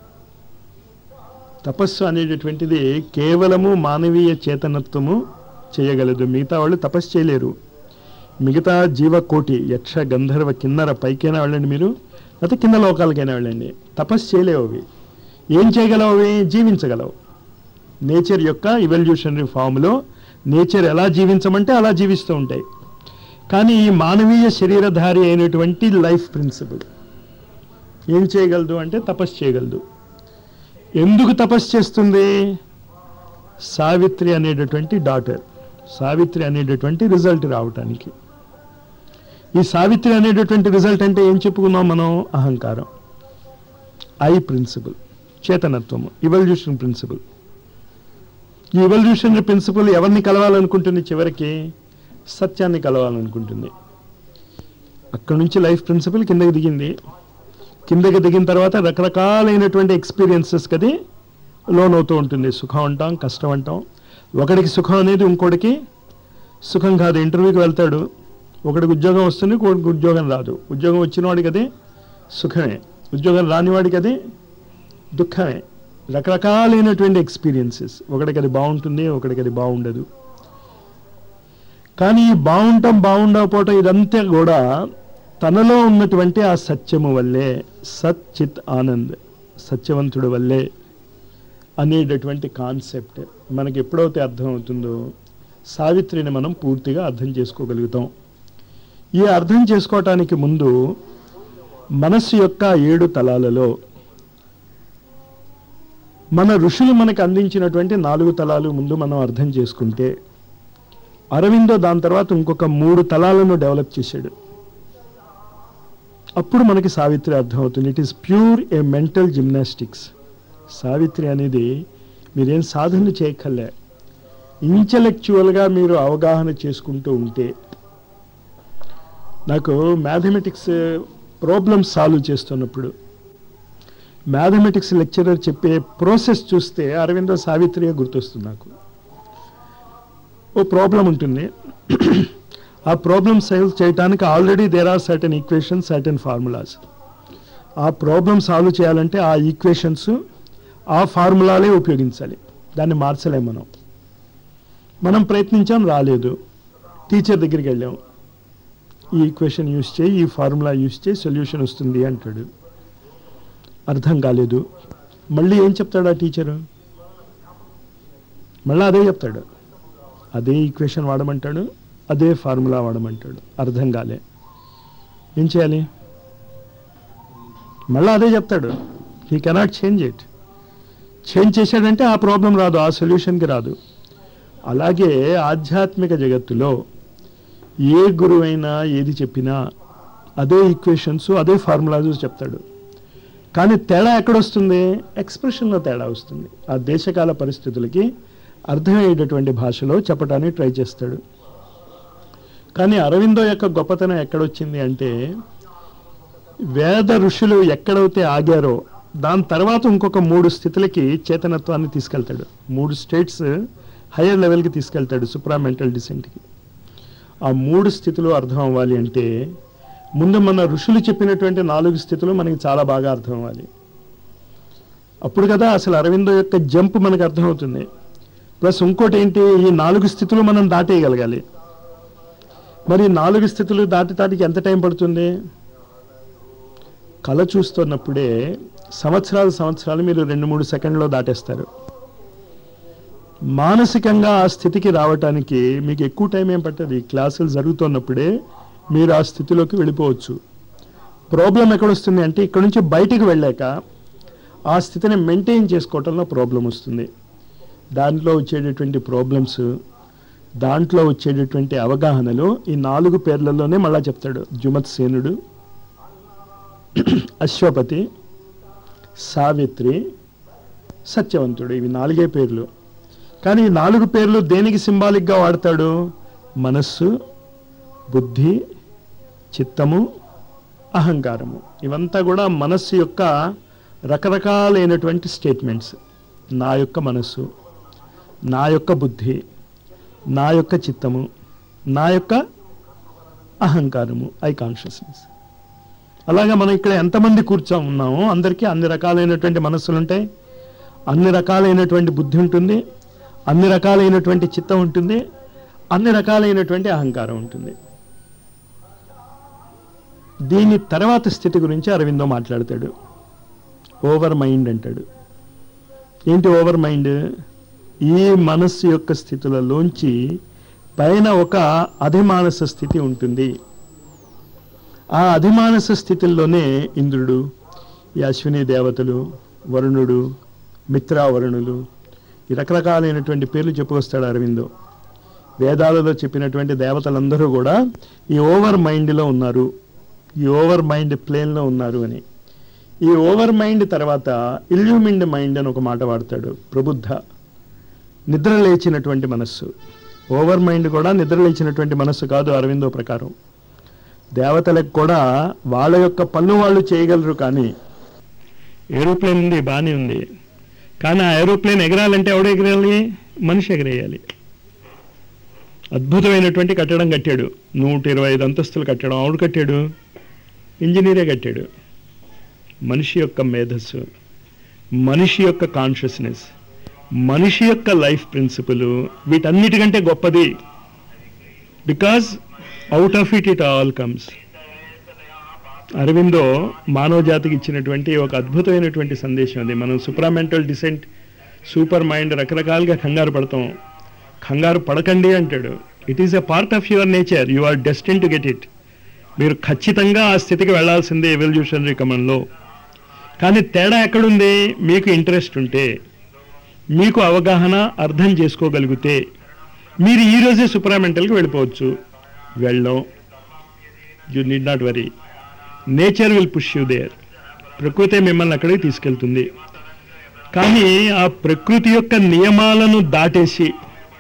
తపస్సు అనేటటువంటిది కేవలము మానవీయ చేతనత్వము చేయగలదు మిగతా వాళ్ళు తపస్సు చేయలేరు మిగతా జీవకోటి యక్ష గంధర్వ కిన్నర పైకైనా వెళ్ళండి మీరు లేకపోతే కింద లోకాలకైనా వెళ్ళండి తపస్సు చేయలేవు అవి ఏం చేయగలవు అవి జీవించగలవు నేచర్ యొక్క ఇవల్యూషనరీ ఫామ్లో నేచర్ ఎలా జీవించమంటే అలా జీవిస్తూ ఉంటాయి కానీ ఈ మానవీయ శరీరధారి అయినటువంటి లైఫ్ ప్రిన్సిపల్ ఏం చేయగలదు అంటే తపస్సు చేయగలదు ఎందుకు తపస్సు చేస్తుంది సావిత్రి అనేటటువంటి డాటర్ సావిత్రి అనేటటువంటి రిజల్ట్ రావటానికి ఈ సావిత్రి అనేటటువంటి రిజల్ట్ అంటే ఏం చెప్పుకున్నాం మనం అహంకారం ఐ ప్రిన్సిపల్ చేతనత్వము ఇవల్యూషన్ ప్రిన్సిపల్ ఈ ఇవల్యూషనరీ ప్రిన్సిపల్ ఎవరిని కలవాలనుకుంటుంది చివరికి సత్యాన్ని కలవాలనుకుంటుంది అక్కడి నుంచి లైఫ్ ప్రిన్సిపల్ కిందకి దిగింది కిందకి దిగిన తర్వాత రకరకాలైనటువంటి ఎక్స్పీరియన్సెస్కి అది లోన్ అవుతూ ఉంటుంది సుఖం అంటాం కష్టం అంటాం ఒకడికి సుఖం అనేది ఇంకోటికి సుఖం కాదు ఇంటర్వ్యూకి వెళ్తాడు ఒకడికి ఉద్యోగం వస్తుంది ఇంకోటికి ఉద్యోగం రాదు ఉద్యోగం వచ్చిన వాడికి అది సుఖమే ఉద్యోగం రాని వాడికి అది దుఃఖమే రకరకాలైనటువంటి ఎక్స్పీరియన్సెస్ ఒకడికి అది బాగుంటుంది ఒకడికి అది బాగుండదు కానీ ఈ బాగుంటాం బాగుండకపోవటం ఇదంతా కూడా తనలో ఉన్నటువంటి ఆ సత్యము వల్లే సత్ చిత్ ఆనంద్ సత్యవంతుడు వల్లే అనేటటువంటి కాన్సెప్ట్ మనకి ఎప్పుడైతే అర్థమవుతుందో సావిత్రిని మనం పూర్తిగా అర్థం చేసుకోగలుగుతాం ఈ అర్థం చేసుకోవటానికి ముందు మనస్సు యొక్క ఏడు తలాలలో మన ఋషులు మనకు అందించినటువంటి నాలుగు తలాలు ముందు మనం అర్థం చేసుకుంటే అరవిందో దాని తర్వాత ఇంకొక మూడు తలాలను డెవలప్ చేశాడు అప్పుడు మనకి సావిత్రి అర్థమవుతుంది it is pure a mental gymnastics Savitri అనేది మీరేం సాధన చేయక్కర్లే ఇంటలెక్చువల్గా మీరు అవగాహన చేసుకుంటూ ఉంటే నాకు మ్యాథమెటిక్స్ ప్రాబ్లమ్స్ సాల్వ్ చేస్తున్నప్పుడు మ్యాథమెటిక్స్ లెక్చరర్ చెప్పే ప్రాసెస్ చూస్తే అరవింద సావిత్రిగా గుర్తొస్తుంది నాకు ఓ ప్రాబ్లం ఉంటుంది ఆ ప్రాబ్లమ్ సాల్వ్ చేయడానికి already there are certain equations certain formulas ఆ ప్రాబ్లమ్ సాల్వ్ చేయాలంటే ఆ ఈక్వేషన్స్ ఆ ఫార్ములాలే ఉపయోగించాలి దాన్ని మార్చలేం మనం మనం ప్రయత్నించాం రాలేదు టీచర్ దగ్గరికి వెళ్ళాం ఈ ఈక్వేషన్ యూస్ చేయి ఈ ఫార్ములా యూస్ చేయి సొల్యూషన్ వస్తుంది అంటాడు అర్థం కాలేదు మళ్ళీ ఏం చెప్తాడు ఆ టీచరు మళ్ళీ అదే చెప్తాడు అదే ఈక్వేషన్ వాడమంటాడు అదే ఫార్ములా వాడమంటాడు అర్థం కాలే ఏం చేయాలి మళ్ళీ అదే చెప్తాడు he cannot change it change చేశాడంటే ఆ ప్రాబ్లం రాదు ఆ సొల్యూషన్కి రాదు అలాగే ఆధ్యాత్మిక జగత్తులో ఏ గురువైనా ఏది చెప్పినా అదే ఈక్వేషన్స్ అదే ఫార్ములాస్ చెప్తాడు కానీ తేడా ఎక్కడొస్తుంది ఎక్స్ప్రెషన్లో తేడా వస్తుంది ఆ దేశకాల పరిస్థితులకి అర్థమయ్యేటటువంటి భాషలో చెప్పడానికి ట్రై చేస్తాడు కానీ అరవిందో యొక్క గొప్పతనం ఎక్కడొచ్చింది అంటే వేద ఋషులు ఎక్కడైతే ఆగారో దాని తర్వాత ఇంకొక మూడు స్థితులకి చేతనత్వాన్ని తీసుకెళ్తాడు మూడు స్టేట్స్ హయ్యర్ లెవెల్కి తీసుకెళ్తాడు సుప్రామెంటల్ డిసెంట్కి ఆ మూడు స్థితులు అర్థం అవ్వాలి అంటే ముందు మన ఋషులు చెప్పినటువంటి నాలుగు స్థితులు మనకి చాలా బాగా అర్థం అవ్వాలి అప్పుడు కదా అసలు అరవిందో యొక్క జంప్ మనకు అర్థమవుతుంది ప్లస్ ఇంకోటి ఏంటి ఈ నాలుగు స్థితులు మనం దాటేయగలగాలి మరి ఈ నాలుగు స్థితులు దాటటానికి ఎంత టైం పడుతుంది కళ చూస్తున్నప్పుడే సంవత్సరాలు సంవత్సరాలు మీరు రెండు మూడు సెకండ్లో దాటేస్తారు మానసికంగా ఆ స్థితికి రావటానికి మీకు ఎక్కువ టైం ఏం పట్టదు ఈ క్లాసులు జరుగుతున్నప్పుడే మీరు ఆ స్థితిలోకి వెళ్ళిపోవచ్చు ప్రాబ్లం ఎక్కడొస్తుంది అంటే ఇక్కడ నుంచి బయటికి వెళ్ళాక ఆ స్థితిని మెయింటైన్ చేసుకోవటంలో ప్రాబ్లం వస్తుంది దాంట్లో వచ్చేటటువంటి ప్రాబ్లమ్స్ దాంట్లో వచ్చేటటువంటి అవగాహనలు ఈ నాలుగు పేర్లలోనే మళ్ళా చెప్తాడు జుమత్ సేనుడు అశ్వపతి సావిత్రి సత్యవంతుడు ఇవి నాలుగే పేర్లు కానీ ఈ నాలుగు పేర్లు దేనికి సింబాలిక్గా వాడతాడు మనస్సు బుద్ధి చిత్తము అహంకారము ఇవంతా కూడా మనస్సు యొక్క రకరకాలైనటువంటి స్టేట్మెంట్స్ నా యొక్క మనస్సు నా యొక్క బుద్ధి నా యొక్క చిత్తము నా యొక్క అహంకారము ఐ కాన్షియస్నెస్ అలాగా మనం ఇక్కడ ఎంతమంది కూర్చో ఉన్నామో అందరికీ అన్ని రకాలైనటువంటి మనస్సులు ఉంటాయి అన్ని రకాలైనటువంటి బుద్ధి ఉంటుంది అన్ని రకాలైనటువంటి చిత్తం ఉంటుంది అన్ని రకాలైనటువంటి అహంకారం ఉంటుంది దీని తర్వాత స్థితి గురించి అరవిందో మాట్లాడతాడు ఓవర్ మైండ్ అంటాడు ఏంటి ఓవర్ మైండ్ ఈ మనస్సు యొక్క స్థితులలోంచి పైన ఒక అధిమానస స్థితి ఉంటుంది ఆ అధిమానస స్థితిలోనే ఇంద్రుడు ఈ అశ్విని దేవతలు వరుణుడు మిత్రావరుణులు ఈ రకరకాలైనటువంటి పేర్లు చెప్పుకొస్తాడు అరవిందో వేదాలలో చెప్పినటువంటి దేవతలందరూ కూడా ఈ ఓవర్ మైండ్లో ఉన్నారు ఈ ఓవర్ మైండ్ ప్లేన్లో ఉన్నారు అని ఈ ఓవర్ మైండ్ తర్వాత ఇల్యూమిండ్ మైండ్ అని ఒక మాట వాడతాడు ప్రబుద్ధ నిద్ర లేచినటువంటి మనస్సు ఓవర్ మైండ్ కూడా నిద్ర లేచినటువంటి మనస్సు కాదు అరవిందో ప్రకారం దేవతలకు కూడా వాళ్ళ యొక్క పన్ను వాళ్ళు చేయగలరు కానీ ఏరోప్లేన్ ఉంది బాగానే ఉంది కానీ ఆ ఏరోప్లేన్ ఎగరాలంటే ఎవడు ఎగరాలి మనిషి ఎగరేయాలి అద్భుతమైనటువంటి కట్టడం కట్టాడు నూట ఇరవై ఐదు అంతస్తులు కట్టడం ఆవిడ కట్టాడు ఇంజనీరే కట్టాడు మనిషి యొక్క మేధస్సు మనిషి యొక్క కాన్షియస్నెస్ మనిషి యొక్క లైఫ్ ప్రిన్సిపల్ వీటన్నిటికంటే గొప్పది because out of it it all comes Aurobindo మానవ జాతికి ఇచ్చినటువంటి ఒక అద్భుతమైనటువంటి సందేశం అది మనం సుప్రామెంటల్ డిసెంట్ సూపర్ మైండ్ రకరకాలుగా కంగారు పడతాం కంగారు పడకండి అంటాడు it is a part of your nature you are destined to get it మీరు ఖచ్చితంగా ఆ స్థితికి వెళ్లాల్సిందే ఎవల్యూషనరీ కమంలో కానీ తేడా ఎక్కడుంది మీకు ఇంట్రెస్ట్ ఉంటే మీకు అవగాహన అర్థం చేసుకోగలిగితే మీరు ఈ రోజే సుప్రామెంటల్కి వెళ్ళిపోవచ్చు వెళ్ళం you need not worry nature will push you there ప్రకృతి మిమ్మల్ని అక్కడికి తీసుకెళ్తుంది కానీ ఆ ప్రకృతి యొక్క నియమాలను దాటేసి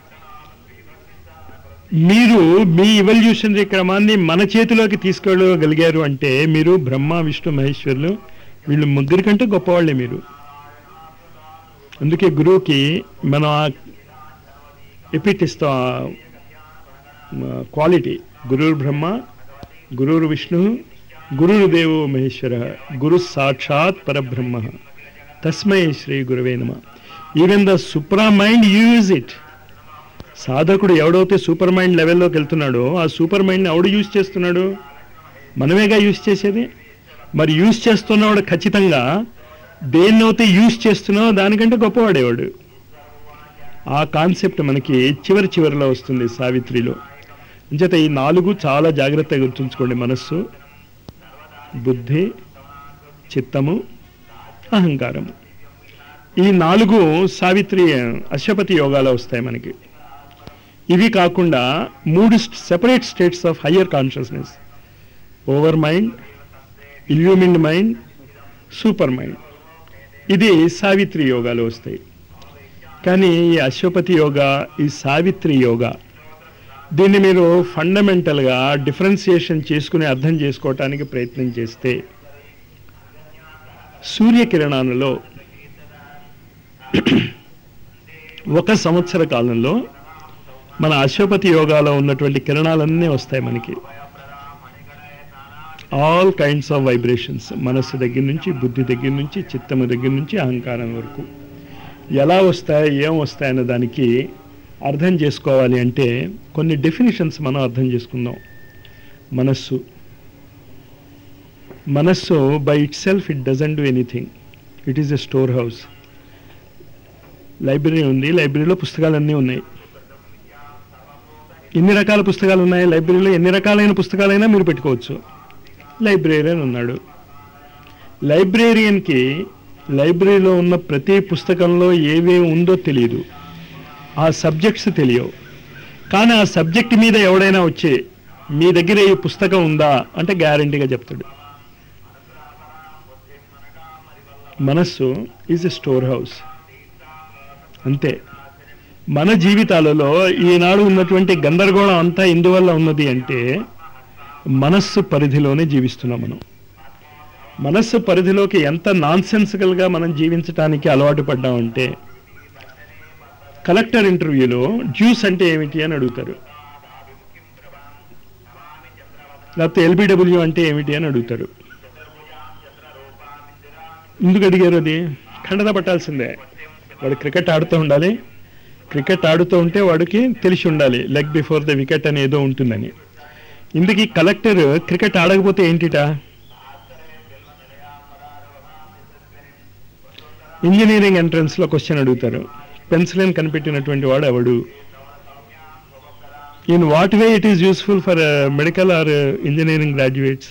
మీరు మీ ఇవల్యూషనరీ క్రమాన్ని మన చేతిలోకి తీసుకెళ్ళగలిగారు అంటే మీరు బ్రహ్మ విష్ణు మహేశ్వరులు వీళ్ళు ముగ్గురి కంటే గొప్పవాళ్ళే మీరు అందుకే గురువుకి మనం ఆ ఎపిట్ ఇస్తాం క్వాలిటీ గురుర్ బ్రహ్మ గురుర్ విష్ణు గురుర్ దేవో మహేశ్వర గురు సాక్షాత్ పరబ్రహ్మ తస్మై శ్రీ గురువే నమ even the supra mind use it సాధకుడు ఎవడైతే సూపర్ మైండ్ లెవెల్లోకి వెళ్తున్నాడో ఆ సూపర్ మైండ్ని ఎవడు యూజ్ చేస్తున్నాడు మనమేగా యూజ్ చేసేది మరి యూజ్ చేస్తున్నవాడు ఖచ్చితంగా దేన్నైతే యూజ్ చేస్తున్నావో దానికంటే గొప్పవాడేవాడు ఆ కాన్సెప్ట్ మనకి చివరి చివరిలో వస్తుంది సావిత్రిలో అంచేత ఈ నాలుగు చాలా జాగ్రత్తగా గుర్తుంచుకోండి మనస్సు బుద్ధి చిత్తము అహంకారము ఈ నాలుగు సావిత్రి అశ్వపతి యోగాలో వస్తాయి మనకి ఇవి కాకుండా మూడు separate states of higher consciousness over mind illumined mind super mind ఇది సావిత్రి యోగాలు వస్తాయి కానీ ఈ అశ్వపతి యోగా ఈ సావిత్రి యోగా దీన్ని మీరు ఫండమెంటల్గా డిఫరెన్సియేషన్ చేసుకుని అర్థం చేసుకోవటానికి ప్రయత్నం చేస్తే సూర్యకిరణాలలో ఒక సంవత్సర కాలంలో మన అశ్వపతి యోగాలో ఉన్నటువంటి కిరణాలన్నీ వస్తాయి మనకి ఆల్ కైండ్స్ ఆఫ్ వైబ్రేషన్స్ మనస్సు దగ్గర నుంచి బుద్ధి దగ్గర నుంచి చిత్తము దగ్గర నుంచి అహంకారం వరకు ఎలా వస్తాయి ఏం వస్తాయి అనే దానికి అర్థం చేసుకోవాలి అంటే కొన్ని డెఫినేషన్స్ మనం అర్థం చేసుకుందాం మనస్సు మనస్సు by itself it doesn't do anything it is a storehouse library ఉంది లైబ్రరీలో పుస్తకాలన్నీ ఉన్నాయి ఎన్ని రకాల పుస్తకాలు ఉన్నాయి లైబ్రరీలో ఎన్ని రకాలైన పుస్తకాలైనా మీరు పెట్టుకోవచ్చు లైబ్రేరియన్ ఉన్నాడు లైబ్రేరియన్కి లైబ్రరీలో ఉన్న ప్రతి పుస్తకంలో ఏమేమి ఉందో తెలియదు ఆ సబ్జెక్ట్స్ తెలియవు కానీ ఆ సబ్జెక్ట్ మీద ఎవడైనా వచ్చి మీ దగ్గర ఈ పుస్తకం ఉందా అంటే గ్యారంటీగా చెప్తాడు మనస్సు ఈజ్ ఎ స్టోర్ హౌస్ అంతే మన జీవితాలలో ఈనాడు ఉన్నటువంటి గందరగోళం అంతా ఎందువల్ల ఉన్నది అంటే మనస్సు పరిధిలోనే జీవిస్తున్నాం మనం మనస్సు పరిధిలోకి ఎంత నాన్సెన్సికల్గా మనం జీవించడానికి అలవాటు పడ్డామంటే కలెక్టర్ ఇంటర్వ్యూలో జ్యూస్ అంటే ఏమిటి అని అడుగుతారు లేకపోతే ఎల్బిడబ్ల్యూ అంటే ఏమిటి అని అడుగుతారు ఎందుకు అడిగారు అది ఖండన పట్టాల్సిందే వాడు క్రికెట్ ఆడుతూ ఉండాలి క్రికెట్ ఆడుతూ ఉంటే వాడికి తెలిసి ఉండాలి లెగ్ బిఫోర్ ద వికెట్ అని ఏదో ఉంటుందని ఇందుకు కలెక్టర్ క్రికెట్ ఆడకపోతే ఏంటిట ఇంజనీరింగ్ ఎంట్రన్స్లో క్వశ్చన్ అడుగుతారు పెన్సిలిన్ కనిపెట్టినటువంటి వాడు ఎవడు in what way it is useful for medical or engineering graduates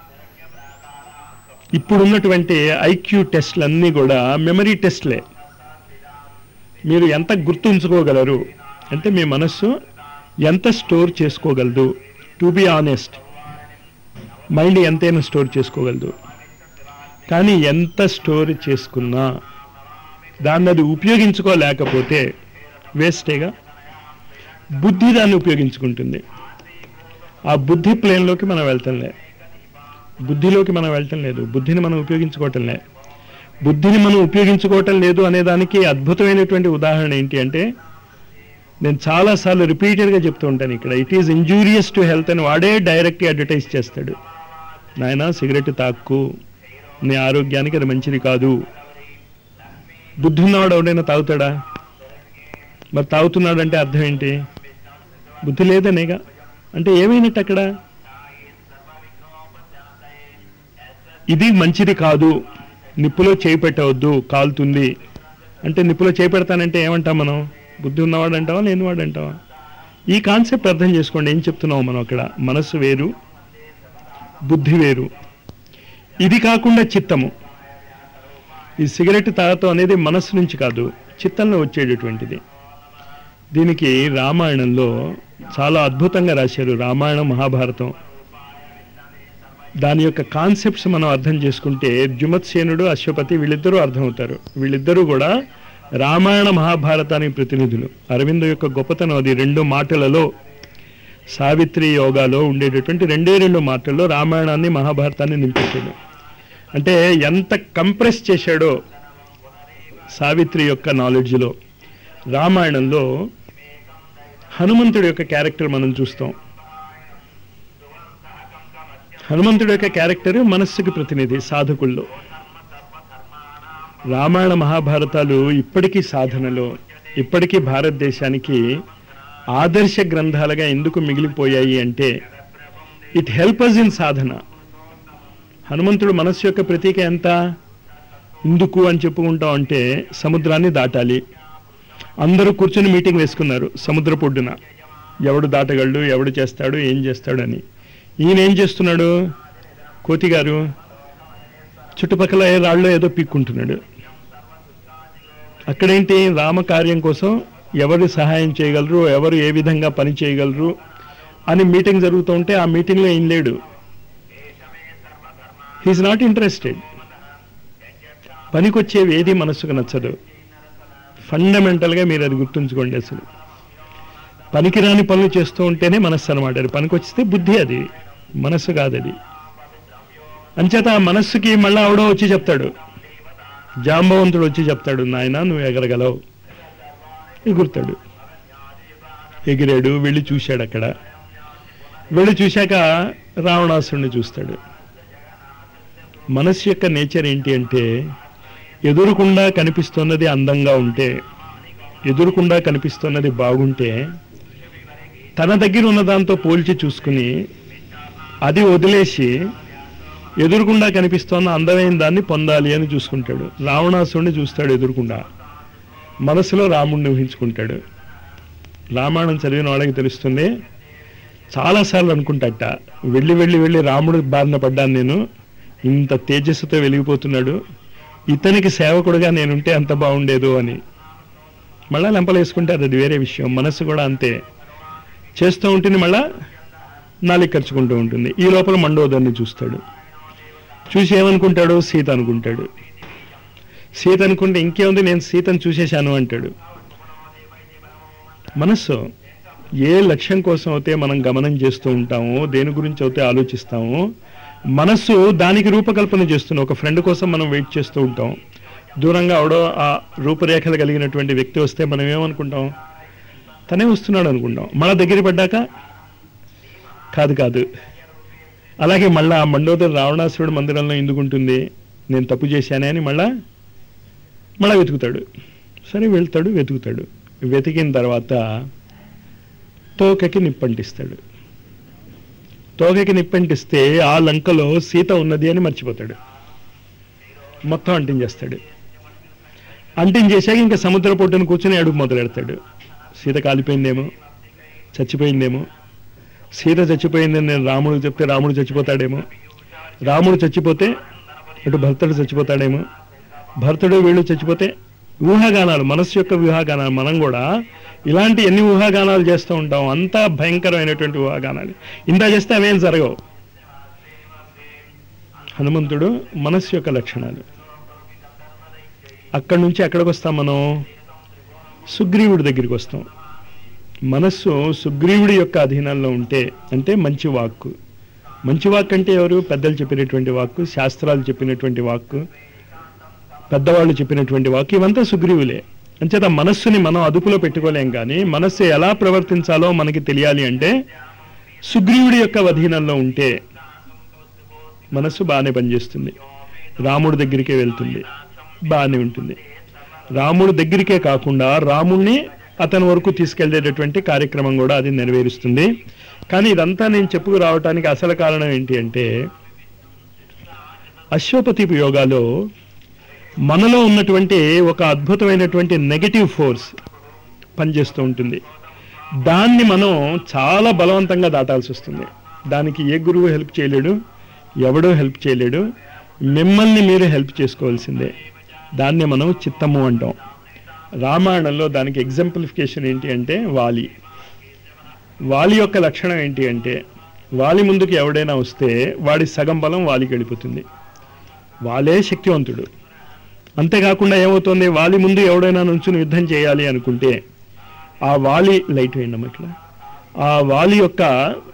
ఇప్పుడున్నటువంటి ఐక్యూ టెస్ట్లు అన్నీ కూడా మెమరీ టెస్ట్లే మీరు ఎంత గుర్తుంచుకోగలరు అంటే మీ మనస్సు ఎంత స్టోర్ చేసుకోగలదు టు బి ఆనెస్ట్ మైండ్ ఎంతైనా స్టోర్ చేసుకోగలదు కానీ ఎంత స్టోర్ చేసుకున్నా దాన్ని అది ఉపయోగించుకోలేకపోతే వేస్టేగా బుద్ధి దాన్ని ఉపయోగించుకుంటుంది ఆ బుద్ధి ప్లేన్లోకి మనం వెళ్తంలే బుద్ధిలోకి మనం వెళ్ళటం లేదు బుద్ధిని మనం ఉపయోగించుకోవటం లే బుద్ధిని మనం ఉపయోగించుకోవటం లేదు అనే దానికి అద్భుతమైనటువంటి ఉదాహరణ ఏంటి అంటే నేను చాలాసార్లు రిపీటెడ్గా చెప్తూ ఉంటాను ఇక్కడ it is injurious to health అని వాడే డైరెక్ట్ అడ్వర్టైజ్ చేస్తాడు నాయన సిగరెట్ తాక్కు నీ ఆరోగ్యానికి అది మంచిది కాదు బుద్ధి ఉన్నవాడు ఎవడైనా తాగుతాడా మరి తాగుతున్నాడంటే అర్థం ఏంటి బుద్ధి లేదనేగా అంటే ఏమైనట్టు అక్కడ ఇది మంచిది కాదు నిప్పులో చేయి పెట్టవద్దు కాలుతుంది అంటే నిప్పులో చేయి పెడతానంటే ఏమంటాం మనం బుద్ధి ఉన్నవాడు అంటావా లేనివాడు అంటావా ఈ కాన్సెప్ట్ అర్థం చేసుకోండి ఏం చెప్తున్నాం మనం అక్కడ మనస్సు వేరు బుద్ధి వేరు ఇది కాకుండా చిత్తము ఈ సిగరెట్ తాగటం అనేది మనస్సు నుంచి కాదు చిత్తంలో వచ్చేటటువంటిది దీనికి రామాయణంలో చాలా అద్భుతంగా రాశారు రామాయణం మహాభారతం దాని యొక్క కాన్సెప్ట్స్ మనం అర్థం చేసుకుంటే జుమత్సేనుడు అశ్వపతి వీళ్ళిద్దరూ అర్థమవుతారు వీళ్ళిద్దరూ కూడా రామాయణ మహాభారతానికి ప్రతినిధులు అరవింద యొక్క గొప్పతనం అది రెండు మాటలలో సావిత్రి యోగాలో ఉండేటటువంటి రెండే రెండు మాటల్లో రామాయణాన్ని మహాభారతాన్ని నింపించాడు అంటే ఎంత కంప్రెస్ చేశాడో సావిత్రి యొక్క నాలెడ్జ్లో రామాయణంలో హనుమంతుడి యొక్క క్యారెక్టర్ మనం చూస్తాం హనుమంతుడి యొక్క క్యారెక్టర్ మనస్సుకి ప్రతినిధి సాధకుల్లో రామాయణ మహాభారతాలు ఇప్పటికీ సాధనలో ఇప్పటికీ భారతదేశానికి ఆదర్శ గ్రంథాలుగా ఎందుకు మిగిలిపోయాయి అంటే ఇట్ హెల్పస్ ఇన్ సాధన హనుమంతుడు మనస్సు యొక్క ప్రతీక ఎంత ఎందుకు అని చెప్పుకుంటాం అంటే సముద్రాన్ని దాటాలి అందరూ కూర్చొని మీటింగ్ వేసుకున్నారు సముద్ర పొడ్డున ఎవడు దాటగలడు ఎవడు చేస్తాడు ఏం చేస్తాడు అని ఈయన ఏం చేస్తున్నాడు కోతి గారు చుట్టుపక్కల ఏ రాళ్ళలో ఏదో పీక్కుంటున్నాడు అక్కడేంటి రామకార్యం కోసం ఎవరు సహాయం చేయగలరు ఎవరు ఏ విధంగా పని చేయగలరు అని మీటింగ్ జరుగుతూ ఉంటే ఆ మీటింగ్లో ఏం లేడు హీఈస్ నాట్ ఇంట్రెస్టెడ్ పనికొచ్చేవి ఏది మనస్సుకు నచ్చదు ఫండమెంటల్గా మీరు అది గుర్తుంచుకోండి అసలు పనికిరాని పనులు చేస్తూ ఉంటేనే మనస్సు అనమాట అది పనికొచ్చితే బుద్ధి అది మనస్సు కాదు అది అంచేత ఆ మనస్సుకి మళ్ళీ ఆవిడో వచ్చి చెప్తాడు జాంబవంతుడు వచ్చి చెప్తాడు నాయన నువ్వు ఎగరగలవు ఎగురుతాడు ఎగిరాడు వెళ్ళి చూశాడు అక్కడ వెళ్ళి చూశాక రావణాసుడిని చూస్తాడు మనస్సు యొక్క నేచర్ ఏంటి అంటే ఎదురుకుండా కనిపిస్తున్నది అందంగా ఉంటే ఎదురుకుండా కనిపిస్తున్నది బాగుంటే తన దగ్గర ఉన్న దాంతో పోల్చి చూసుకుని అది వదిలేసి ఎదురుకుండా కనిపిస్తున్న అందమైన దాన్ని పొందాలి అని చూసుకుంటాడు రావణాసుడిని చూస్తాడు ఎదురుకుండా మనసులో రాముడిని ఊహించుకుంటాడు రామాయణం చదివిన వాళ్ళకి తెలుస్తుంది చాలాసార్లు అనుకుంటాట వెళ్ళి వెళ్ళి వెళ్ళి రాముడు బారిన పడ్డాను నేను ఇంత తేజస్సుతో వెలిగిపోతున్నాడు ఇతనికి సేవకుడుగా నేనుంటే అంత బాగుండేదు అని మళ్ళా లెంపలేసుకుంటారు అది వేరే విషయం మనసు కూడా అంతే చేస్తూ ఉంటుంది మళ్ళా నాలుగు ఖర్చుకుంటూ ఉంటుంది ఈ లోపల మండోదర్ని చూస్తాడు చూసి ఏమనుకుంటాడు సీత అనుకుంటాడు సీత అనుకుంటే ఇంకేముంది నేను సీతను చూసేశాను అంటాడు మనస్సు ఏ లక్ష్యం కోసం అయితే మనం గమనం చేస్తూ ఉంటామో దేని గురించి అయితే ఆలోచిస్తామో మనస్సు దానికి రూపకల్పన చేస్తుంది ఒక ఫ్రెండ్ కోసం మనం వెయిట్ చేస్తూ ఉంటాం దూరంగా అవడో ఆ రూపురేఖలు కలిగినటువంటి వ్యక్తి వస్తే మనం ఏమనుకుంటాం తనే వస్తున్నాడు అనుకుంటాం మళ్ళా దగ్గర పడ్డాక కాదు కాదు అలాగే మళ్ళా ఆ మండోదరి రావణాసురుడు మందిరంలో ఎందుకుంటుంది నేను తప్పు చేశానే అని మళ్ళా మళ్ళా వెతుకుతాడు సరే వెళ్తాడు వెతుకుతాడు వెతికిన తర్వాత తోకకి నిప్పంటిస్తాడు తోకకి నిప్పంటిస్తే ఆ లంకలో సీత ఉన్నది అని మర్చిపోతాడు మొత్తం అంటించేస్తాడు అంటించేశాక ఇంకా సముద్ర పొట్టును కూర్చొని అడుగు మొదలెడతాడు సీత కాలిపోయిందేమో చచ్చిపోయిందేమో సీత చచ్చిపోయిందని నేను రాముడికి చెప్తే రాముడు చచ్చిపోతాడేమో రాముడు చచ్చిపోతే ఇటు భర్తడు చచ్చిపోతాడేమో భర్తడు వీళ్ళు చచ్చిపోతే ఊహాగానాలు మనస్సు యొక్క ఊహాగానాలు మనం కూడా ఇలాంటి ఎన్ని ఊహాగానాలు చేస్తూ ఉంటాం అంతా భయంకరమైనటువంటి ఊహాగానాలు ఇంత చేస్తే అవేం జరగవు హనుమంతుడు మనస్సు యొక్క లక్షణాలు అక్కడి నుంచి ఎక్కడికి వస్తాం మనం సుగ్రీవుడి దగ్గరికి వస్తాం మనస్సు సుగ్రీవుడి యొక్క అధీనంలో ఉంటే అంటే మంచి వాక్కు మంచి వాక్ అంటే ఎవరు పెద్దలు చెప్పినటువంటి వాక్కు శాస్త్రాలు చెప్పినటువంటి వాక్కు పెద్దవాళ్ళు చెప్పినటువంటి వాక్కు ఇవంతా సుగ్రీవులే అంచేత మనస్సుని మనం అదుపులో పెట్టుకోలేం కానీ మనస్సు ఎలా ప్రవర్తించాలో మనకి తెలియాలి అంటే సుగ్రీవుడి యొక్క అధీనంలో ఉంటే మనస్సు బాగానే పనిచేస్తుంది రాముడి దగ్గరికే వెళ్తుంది బాగానే ఉంటుంది రాముడి దగ్గరికే కాకుండా రాముణ్ణి అతని వరకు తీసుకెళ్లేటటువంటి కార్యక్రమం కూడా అది నెరవేరుస్తుంది కానీ ఇదంతా నేను చెప్పుకు రావటానికి అసలు కారణం ఏంటి అంటే అశ్వపతి యోగాలో మనలో ఉన్నటువంటి ఒక అద్భుతమైనటువంటి నెగటివ్ ఫోర్స్ పనిచేస్తూ ఉంటుంది దాన్ని మనం చాలా బలవంతంగా దాటాల్సి వస్తుంది దానికి ఏ గురువు హెల్ప్ చేయలేడు ఎవడో హెల్ప్ చేయలేడు మిమ్మల్ని మీరు హెల్ప్ చేసుకోవాల్సిందే దాన్ని మనం చిత్తము అంటాం రామాయణంలో దానికి ఎగ్జాంపులిఫికేషన్ ఏంటి అంటే వాలి వాలి యొక్క లక్షణం ఏంటి అంటే వాలి ముందుకు ఎవడైనా వస్తే వాడి సగం బలం వాలికి వెళ్ళిపోతుంది వాలే శక్తివంతుడు అంతేకాకుండా ఏమవుతుంది వాలి ముందు ఎవడైనా నుంచుని యుద్ధం చేయాలి అనుకుంటే ఆ వాలి లైట్ వేయండి ఇట్లా ఆ వాలి యొక్క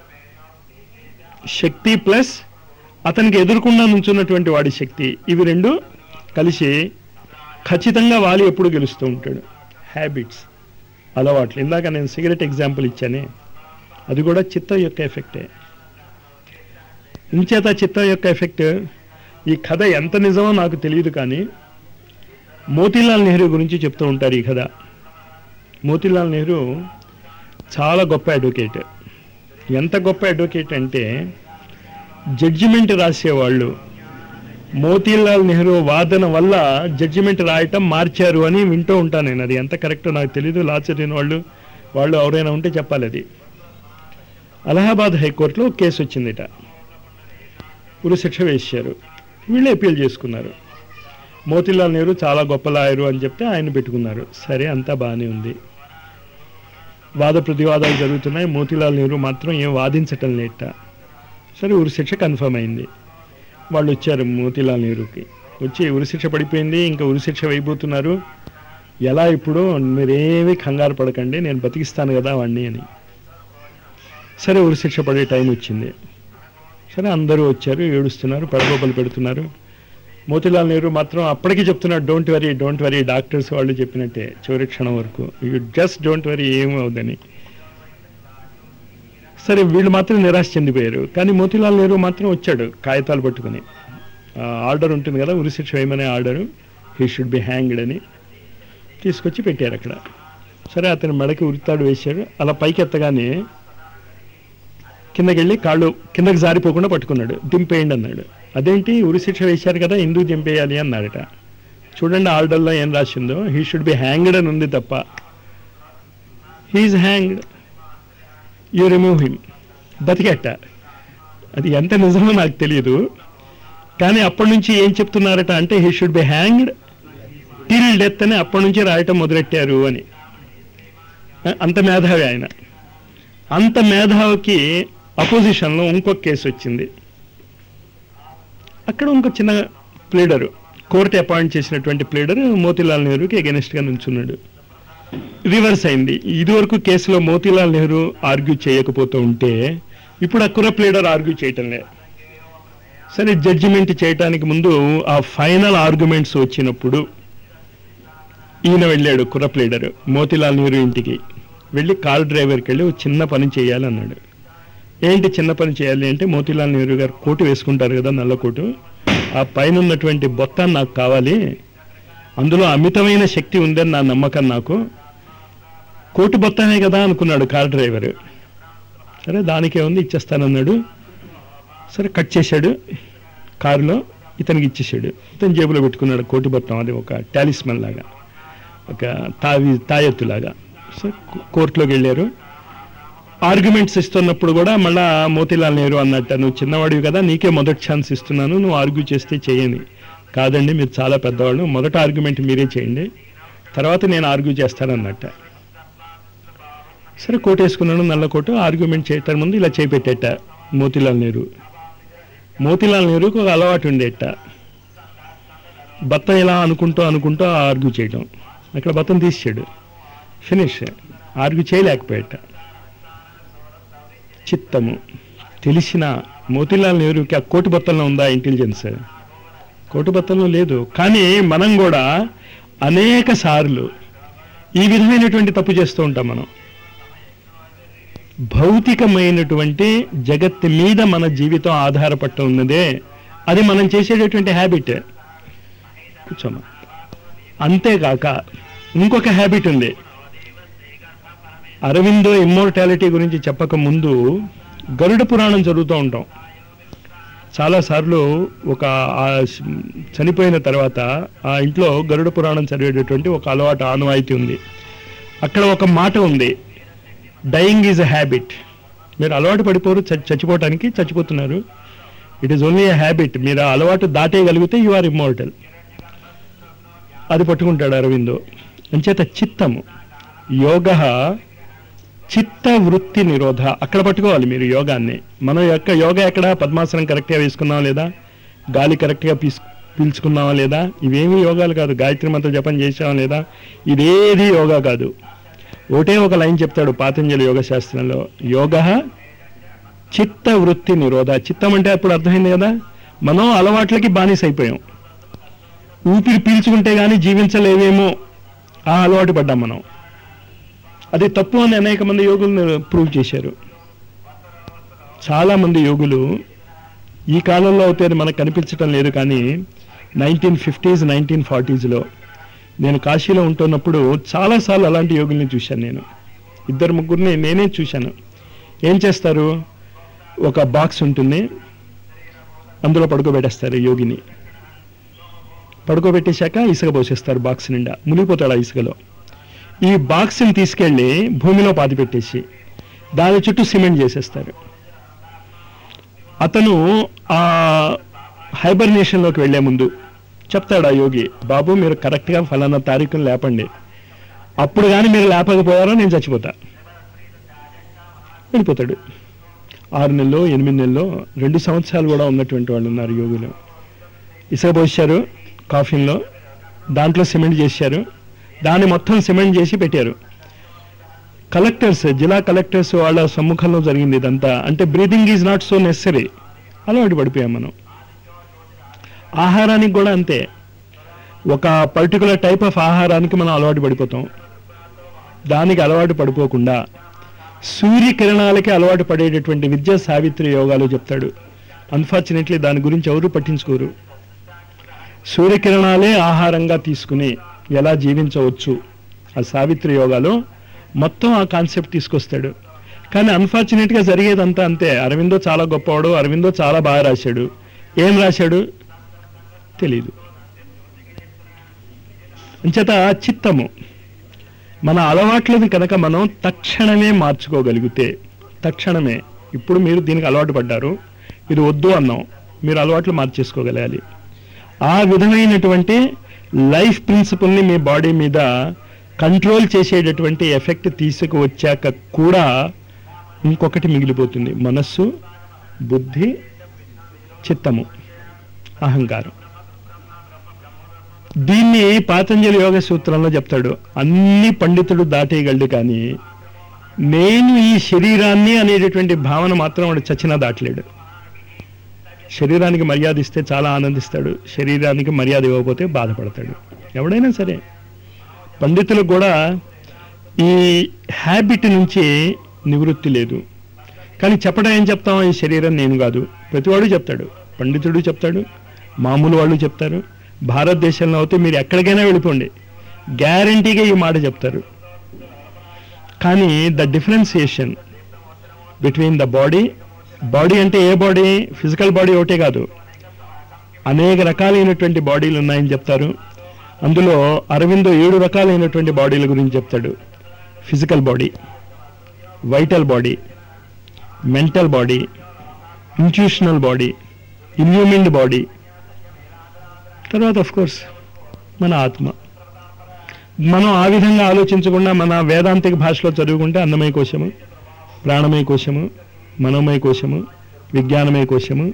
శక్తి ప్లస్ అతనికి ఎదుర్కొన్నా నుంచున్నటువంటి వాడి శక్తి ఇవి రెండు కలిసి ఖచ్చితంగా వాలి ఎప్పుడు గెలుస్తూ ఉంటాడు హ్యాబిట్స్ అలవాట్లు ఇందాక నేను సిగరెట్ ఎగ్జాంపుల్ ఇచ్చానే అది కూడా చిత్తం యొక్క ఎఫెక్టే ఇంచేత చిత్తం యొక్క ఎఫెక్ట్ ఈ కథ ఎంత నిజమో నాకు తెలియదు కానీ మోతీలాల్ నెహ్రూ గురించి చెప్తూ ఉంటారు ఈ కథ మోతీలాల్ నెహ్రూ చాలా గొప్ప అడ్వకేట్ ఎంత గొప్ప అడ్వకేట్ అంటే జడ్జిమెంట్ రాసేవాళ్ళు మోతీలాల్ నెహ్రూ వాదన వల్ల జడ్జిమెంట్ రాయటం మార్చారు అని వింటూ ఉంటాను నేను అది ఎంత కరెక్టో నాకు తెలియదు లా చదివిన వాళ్ళు వాళ్ళు ఎవరైనా ఉంటే చెప్పాలి అది అలహాబాద్ హైకోర్టులో ఒక కేసు వచ్చిందిట ఉరిశిక్ష వేశారు వీళ్ళు అప్పీల్ చేసుకున్నారు మోతీలాల్ నెహ్రూ చాలా గొప్ప లాయరు అని చెప్తే ఆయన పెట్టుకున్నారు సరే అంతా బాగానే ఉంది వాద ప్రతివాదాలు జరుగుతున్నాయి మోతీలాల్ నెహ్రూ మాత్రం ఏం వాదించటం లేట సరే ఉరిశిక్ష కన్ఫర్మ్ అయింది వాళ్ళు వచ్చారు మోతీలాల్ నెహ్రూకి వచ్చి ఉరిశిక్ష పడిపోయింది ఇంకా ఉరిశిక్ష వేయబోతున్నారు ఎలా ఇప్పుడు మీరేమీ కంగారు పడకండి నేను బతికిస్తాను కదా వాడిని అని సరే ఉరిశిక్ష పడే టైం వచ్చింది సరే అందరూ వచ్చారు ఏడుస్తున్నారు పెడగోపలు పెడుతున్నారు మోతీలాల్ నెహ్రూ మాత్రం అప్పటికి చెప్తున్నాడు don't worry don't worry doctors వాళ్ళు చెప్పినట్టే చివరి క్షణం వరకు యూ జస్ట్ డోంట్ వరీ ఏమవుదని సరే వీళ్ళు మాత్రం నిరాశ చెందిపోయారు కానీ మోతీలాల్ నెహ్రూ మాత్రం వచ్చాడు కాగితాలు పట్టుకుని ఆర్డర్ ఉంటుంది కదా ఉరిశిక్ష వేయమనే order he should be hanged అని తీసుకొచ్చి పెట్టారు అక్కడ సరే అతను మెడకి ఉరితాడు వేశాడు అలా పైకి ఎత్తగానే కిందకి వెళ్ళి కాళ్ళు కిందకి జారిపోకుండా పట్టుకున్నాడు దింపేయండి అన్నాడు అదేంటి ఉరిశిక్ష వేశారు కదా ఎందుకు దింపేయాలి అన్నాడట చూడండి ఆర్డర్లో ఏం రాసిందో హీ షుడ్ బి హ్యాంగ్డ్ అని ఉంది తప్ప he is hanged you remove him బతికెట్ట అది ఎంత నిజమో నాకు తెలియదు కానీ అప్పటి నుంచి ఏం చెప్తున్నారట అంటే he should be hanged till death అని అప్పటి నుంచి రాయటం మొదలెట్టారు అని అంత మేధావి ఆయన అంత మేధావికి అపోజిషన్లో ఇంకొక కేసు వచ్చింది అక్కడ ఇంకో చిన్న ప్లేడరు కోర్టు అపాయింట్ చేసినటువంటి ప్లేడర్ మోతీలాల్ నెహ్రూకి అగెనిస్ట్గా నుంచున్నాడు రివర్స్ అయింది ఇదివరకు కేసులో మోతీలాల్ నెహ్రూ ఆర్గ్యూ చేయకపోతూ ఉంటే ఇప్పుడు ఆ కుర్ర ప్లేడర్ ఆర్గ్యూ చేయటం లేదు సరే జడ్జిమెంట్ చేయటానికి ముందు ఆ ఫైనల్ ఆర్గ్యుమెంట్స్ వచ్చినప్పుడు ఈయన వెళ్ళాడు కుర్ర ప్లేడర్ మోతీలాల్ నెహ్రూ ఇంటికి వెళ్ళి కార్ డ్రైవర్కి వెళ్ళి ఒక చిన్న పని చేయాలన్నాడు ఏంటి చిన్న పని చేయాలి అంటే మోతీలాల్ నెహ్రూ గారు కోటు వేసుకుంటారు కదా నల్ల కోటు ఆ పైన ఉన్నటువంటి బొత్తాన్ని నాకు కావాలి అందులో అమితమైన శక్తి ఉందని నా నమ్మకం నాకు కోటు బొత్తమే కదా అనుకున్నాడు కార్ డ్రైవర్ సరే దానికే ఉంది ఇచ్చేస్తానన్నాడు సరే కట్ చేశాడు కారులో ఇతనికి ఇచ్చేసాడు ఇతను జేబులో పెట్టుకున్నాడు కోటి బొత్తం అది ఒక టాలిస్మన్ లాగా ఒక తావి తాయెత్తులాగా సో కోర్టులోకి వెళ్ళారు ఆర్గ్యుమెంట్స్ ఇస్తున్నప్పుడు కూడా మళ్ళా మోతీలాల్ నెహ్రూ అన్నట్ట నువ్వు చిన్నవాడివి కదా నీకే మొదటి ఛాన్స్ ఇస్తున్నాను నువ్వు ఆర్గ్యూ చేస్తే చేయని కాదండి మీరు చాలా పెద్దవాళ్ళు మొదట ఆర్గ్యుమెంట్ మీరే చేయండి తర్వాత నేను ఆర్గ్యూ చేస్తానన్నట్ట సరే కోట్ వేసుకున్నాను నల్ల కోటు ఆర్గ్యుమెంట్ చేయటం ముందు ఇలా చేపెట్టేట మోతీలాల్ నెహ్రూ మోతిలాల్ నెహ్రూకి ఒక అలవాటు ఉండేట బత్తం ఇలా అనుకుంటూ అనుకుంటూ ఆర్గ్యూ చేయడం అక్కడ బత్తం తీసాడు ఫినిష్ ఆర్గ్యూ చేయలేకపోయాట చిత్తము తెలిసిన మోతిలాల్ నెహ్రూకి ఆ కోటి బత్తంలో ఉందా ఇంటెలిజెన్స్ కోటి బత్తంలో లేదు కానీ మనం కూడా అనేక సార్లు ఈ విధమైనటువంటి తప్పు చేస్తూ ఉంటాం మనం భౌతికమైనటువంటి జగత్తు మీద మన జీవితం ఆధారపడి ఉన్నదే అది మనం చేసేటటువంటి హ్యాబిట్ కూర్చోమా అంతేకాక ఇంకొక హ్యాబిట్ ఉంది అరవిందో ఇమ్మోర్టాలిటీ గురించి చెప్పక ముందు గరుడ పురాణం చదువుతూ ఉంటాం చాలాసార్లు ఒక ఆ శ్- చనిపోయిన తర్వాత ఆ ఇంట్లో గరుడ పురాణం చదివేటటువంటి ఒక అలవాటు ఆనవాయితీ ఉంది అక్కడ ఒక మాట ఉంది డయింగ్ ఈజ్ ఎ హ్యాబిట్ మీరు అలవాటు పడిపోరు చ- చచ్చిపోవటానికి చచ్చిపోతున్నారు it is only a habit మీరు ఆ అలవాటు దాటేయగలిగితే యు ఆర్ ఇమ్మోర్టల్ అది పట్టుకుంటాడు అరవిందో అంచేత చిత్తము యోగ చిత్త వృత్తి నిరోధ అక్కడ పట్టుకోవాలి మీరు యోగాన్ని మనం యొక్క యోగా ఎక్కడ పద్మాసనం కరెక్ట్గా వేసుకున్నాం లేదా గాలి కరెక్ట్గా పీస్ పీల్చుకున్నావా లేదా ఇవేమీ యోగాలు కాదు గాయత్రి మంత్ర జపం చేసావా లేదా ఇదేది యోగా కాదు ఒకటే ఒక లైన్ చెప్తాడు పాతంజలి యోగ శాస్త్రంలో యోగ చిత్త వృత్తి నిరోధ చిత్తం అంటే అప్పుడు అర్థమైంది కదా మనం అలవాట్లకి బానిస అయిపోయాం ఊపిరి పీల్చుకుంటే గానీ జీవించలేవేమో ఆ అలవాటు పడ్డాం మనం అది తప్పు అని అనేక మంది యోగులను ప్రూవ్ చేశారు చాలా మంది యోగులు ఈ కాలంలో అయితే అది మనకు కనిపించడం లేదు కానీ నైన్టీన్ ఫిఫ్టీస్ నైన్టీన్ ఫార్టీస్లో నేను కాశీలో ఉంటున్నప్పుడు చాలాసార్లు అలాంటి యోగుల్ని చూశాను నేను ఇద్దరు ముగ్గురిని నేనే చూశాను ఏం చేస్తారు ఒక బాక్స్ ఉంటుంది అందులో పడుకోబెట్టేస్తారు యోగిని పడుకోబెట్టేశాక ఇసుక పోసేస్తారు బాక్స్ నిండా మునిగిపోతాడు ఆ ఇసుకలో ఈ బాక్స్ని తీసుకెళ్ళి భూమిలో పాతి పెట్టేసి దాని చుట్టూ సిమెంట్ చేసేస్తారు అతను ఆ హైబర్నేషన్లోకి వెళ్లే ముందు చెప్తాడు ఆ యోగి బాబు మీరు కరెక్ట్గా ఫలానా తారీఖును లేపండి అప్పుడు కానీ మీరు లేపకపోయారో నేను చచ్చిపోతా వెళ్ళిపోతాడు ఆరు నెలలో ఎనిమిది నెలలో రెండు సంవత్సరాలు కూడా ఉన్నటువంటి వాళ్ళు ఉన్నారు యోగులు ఇసుక పోసారు కాఫీన్లో దాంట్లో సిమెంట్ చేశారు దాన్ని మొత్తం సిమెంట్ చేసి పెట్టారు కలెక్టర్స్ జిల్లా కలెక్టర్స్ వాళ్ళ సమ్ముఖంలో జరిగింది ఇదంతా అంటే breathing is not so necessary అలవాటు పడిపోయాం మనం ఆహారానికి కూడా అంతే ఒక పర్టికులర్ టైప్ ఆఫ్ ఆహారానికి మనం అలవాటు పడిపోతాం దానికి అలవాటు పడిపోకుండా సూర్యకిరణాలకి అలవాటు పడేటటువంటి విద్య సావిత్రి యోగాలు చెప్తాడు అన్ఫార్చునేట్లీ దాని గురించి ఎవరు పట్టించుకోరు సూర్యకిరణాలే ఆహారంగా తీసుకుని ఎలా జీవించవచ్చు ఆ సావిత్రి యోగాలో మొత్తం ఆ కాన్సెప్ట్ తీసుకొస్తాడు కానీ అన్ఫార్చునేట్గా జరిగేదంతా అంతే అరవిందో చాలా గొప్పవాడు అరవిందో చాలా బాగా రాశాడు ఏం రాశాడు తెలీదు అంచేత చిత్తము మన అలవాట్లను కనుక మనం తక్షణమే మార్చుకోగలిగితే తక్షణమే ఇప్పుడు మీరు దీనికి అలవాటు పడ్డారు ఇది వద్దు అన్నాం మీరు అలవాట్లు మార్చేసుకోగలగాలి ఆ విధమైనటువంటి లైఫ్ ప్రిన్సిపల్ని మీ బాడీ మీద కంట్రోల్ చేసేటటువంటి ఎఫెక్ట్ తీసుకువచ్చాక కూడా ఇంకొకటి మిగిలిపోతుంది మనస్సు బుద్ధి చిత్తము అహంకారం దీన్ని పాతంజలి యోగ సూత్రంలో చెప్తాడు అన్ని పండితుడు దాటేయగలడు కానీ నేను ఈ శరీరాన్ని అనేటటువంటి భావన మాత్రం వాడు చచ్చినా దాటలేడు శరీరానికి మర్యాద ఇస్తే చాలా ఆనందిస్తాడు శరీరానికి మర్యాద ఇవ్వకపోతే బాధపడతాడు ఎవడైనా సరే పండితులకు కూడా ఈ హ్యాబిట్ నుంచి నివృత్తి లేదు కానీ చెప్పడం ఏం చెప్తాం ఈ శరీరం నేను కాదు ప్రతివాడు చెప్తాడు పండితుడు చెప్తాడు మామూలు వాళ్ళు చెప్తారు భారతదేశంలో అయితే మీరు ఎక్కడికైనా వెళ్ళిపోండి గ్యారంటీగా ఈ మాట చెప్తారు కానీ the differentiation between the body body అంటే ఏ బాడీ ఫిజికల్ బాడీ ఒకటే కాదు అనేక రకాలైనటువంటి బాడీలు ఉన్నాయని చెప్తారు అందులో అరవిందో ఏడు రకాలైనటువంటి బాడీల గురించి చెప్తాడు physical body vital body mental body intuitional body illumined body తర్వాత ఆఫ్ కోర్స్ మన ఆత్మ మనం ఆ విధంగా ఆలోచించకుండా మన వేదాంతిక భాషలో చదువుకుంటే అన్నమయ కోశము ప్రాణమయ కోశము మనోమయ కోశము విజ్ఞానమయ కోశము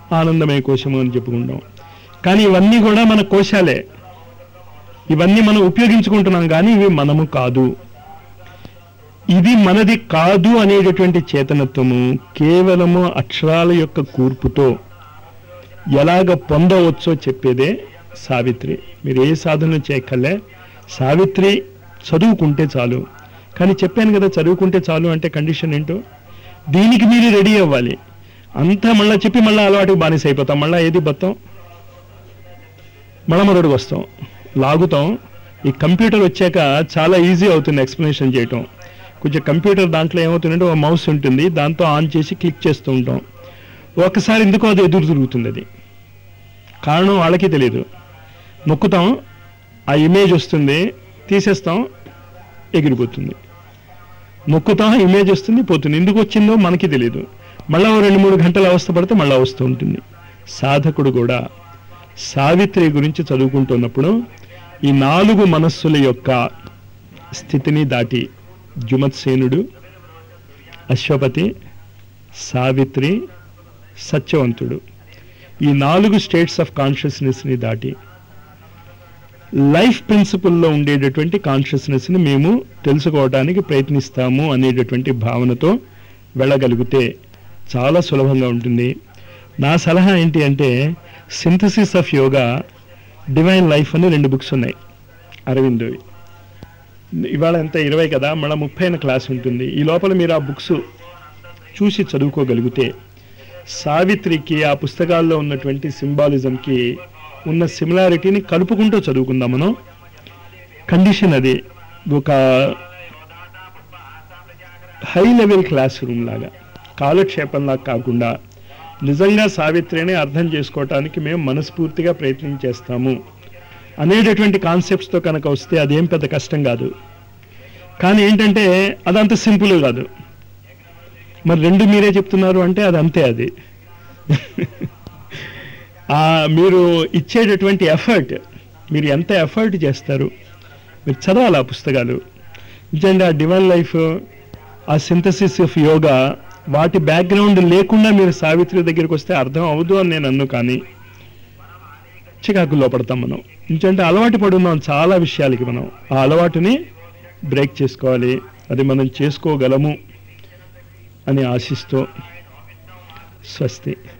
ఆనందమయ కోశము అని చెప్పుకుంటాం కానీ ఇవన్నీ కూడా మన కోశాలే ఇవన్నీ మనం ఉపయోగించుకుంటున్నాం కానీ ఇవి మనము కాదు ఇది మనది కాదు అనేటటువంటి చేతనత్వము కేవలము అక్షరాల యొక్క కూర్పుతో ఎలాగ పొందవచ్చో చెప్పేదే సావిత్రి మీరు ఏ సాధన చేయక్కర్లే సావిత్రి చదువుకుంటే చాలు కానీ చెప్పాను కదా చదువుకుంటే చాలు అంటే కండిషన్ ఏంటో దీనికి మీరు రెడీ అవ్వాలి అంతా మళ్ళీ చెప్పి మళ్ళీ అలవాటుకు బానిస అయిపోతాం మళ్ళీ ఏది బతాం మళ్ళా మొదటికి వస్తాం లాగుతాం ఈ కంప్యూటర్ వచ్చాక చాలా ఈజీ అవుతుంది ఎక్స్ప్లెనేషన్ చేయటం కొంచెం కంప్యూటర్ దాంట్లో ఏమవుతుందంటే ఒక మౌస్ ఉంటుంది దాంతో ఆన్ చేసి క్లిక్ చేస్తూ ఉంటాం ఒకసారి ఎందుకో అది ఎదురు తిరుగుతుంది అది కారణం వాళ్ళకి తెలియదు నొక్కుతాం ఆ ఇమేజ్ వస్తుంది తీసేస్తాం ఎగిరిపోతుంది నొక్కుతాం ఇమేజ్ వస్తుంది పోతుంది ఎందుకు వచ్చిందో మనకి తెలియదు మళ్ళా ఓ రెండు మూడు గంటలు అవస్థ పడితే మళ్ళీ వస్తూ ఉంటుంది సాధకుడు కూడా సావిత్రి గురించి చదువుకుంటున్నప్పుడు ఈ నాలుగు మనస్సుల యొక్క స్థితిని దాటి జుమత్సేనుడు అశ్వపతి సావిత్రి సత్యవంతుడు ఈ నాలుగు స్టేట్స్ ఆఫ్ కాన్షియస్నెస్ని దాటి లైఫ్ ప్రిన్సిపల్లో ఉండేటటువంటి కాన్షియస్నెస్ని మేము తెలుసుకోవడానికి ప్రయత్నిస్తాము అనేటటువంటి భావనతో వెళ్ళగలిగితే చాలా సులభంగా ఉంటుంది నా సలహా ఏంటి అంటే synthesis of yoga divine life అని రెండు బుక్స్ ఉన్నాయి అరవిందోవి ఇవాళ ఎంత ఇరవై కదా మళ్ళీ ముప్పై క్లాస్ ఉంటుంది ఈ లోపల మీరు ఆ బుక్స్ చూసి చదువుకోగలిగితే సావిత్రికి ఆ పుస్తకాల్లో ఉన్నటువంటి సింబాలిజంకి ఉన్న సిమిలారిటీని కలుపుకుంటూ చదువుకుందాం మనం కండిషన్ అది ఒక హై లెవెల్ క్లాస్ రూమ్ లాగా కాలక్షేపంలా కాకుండా నిజంగా సావిత్రిని అర్థం చేసుకోవటానికి మేము మనస్ఫూర్తిగా ప్రయత్నం చేస్తాము అనేటటువంటి కాన్సెప్ట్స్తో కనుక వస్తే అదేం పెద్ద కష్టం కాదు కానీ ఏంటంటే అదంత సింపుల్ కాదు మరి రెండు మీరే చెప్తున్నారు అంటే అది అంతే అది ఆ మీరు ఇచ్చేటటువంటి ఎఫర్ట్ మీరు ఎంత ఎఫర్ట్ చేస్తారు మీరు చదవాలి ఆ పుస్తకాలు నిజంగా ఆ డివైన్ లైఫ్ ఆ సింథసిస్ ఆఫ్ యోగా వాటి బ్యాక్గ్రౌండ్ లేకుండా మీరు సావిత్రి దగ్గరికి వస్తే అర్థం అవ్వదు అని నేను అన్ను కానీ చికాకుల్లో పడతాం మనం ఎందుకంటే అలవాటు పడున్నాం చాలా విషయాలకి మనం ఆ అలవాటుని బ్రేక్ చేసుకోవాలి అది మనం చేసుకోగలము అని ఆశిస్తూ స్వస్తి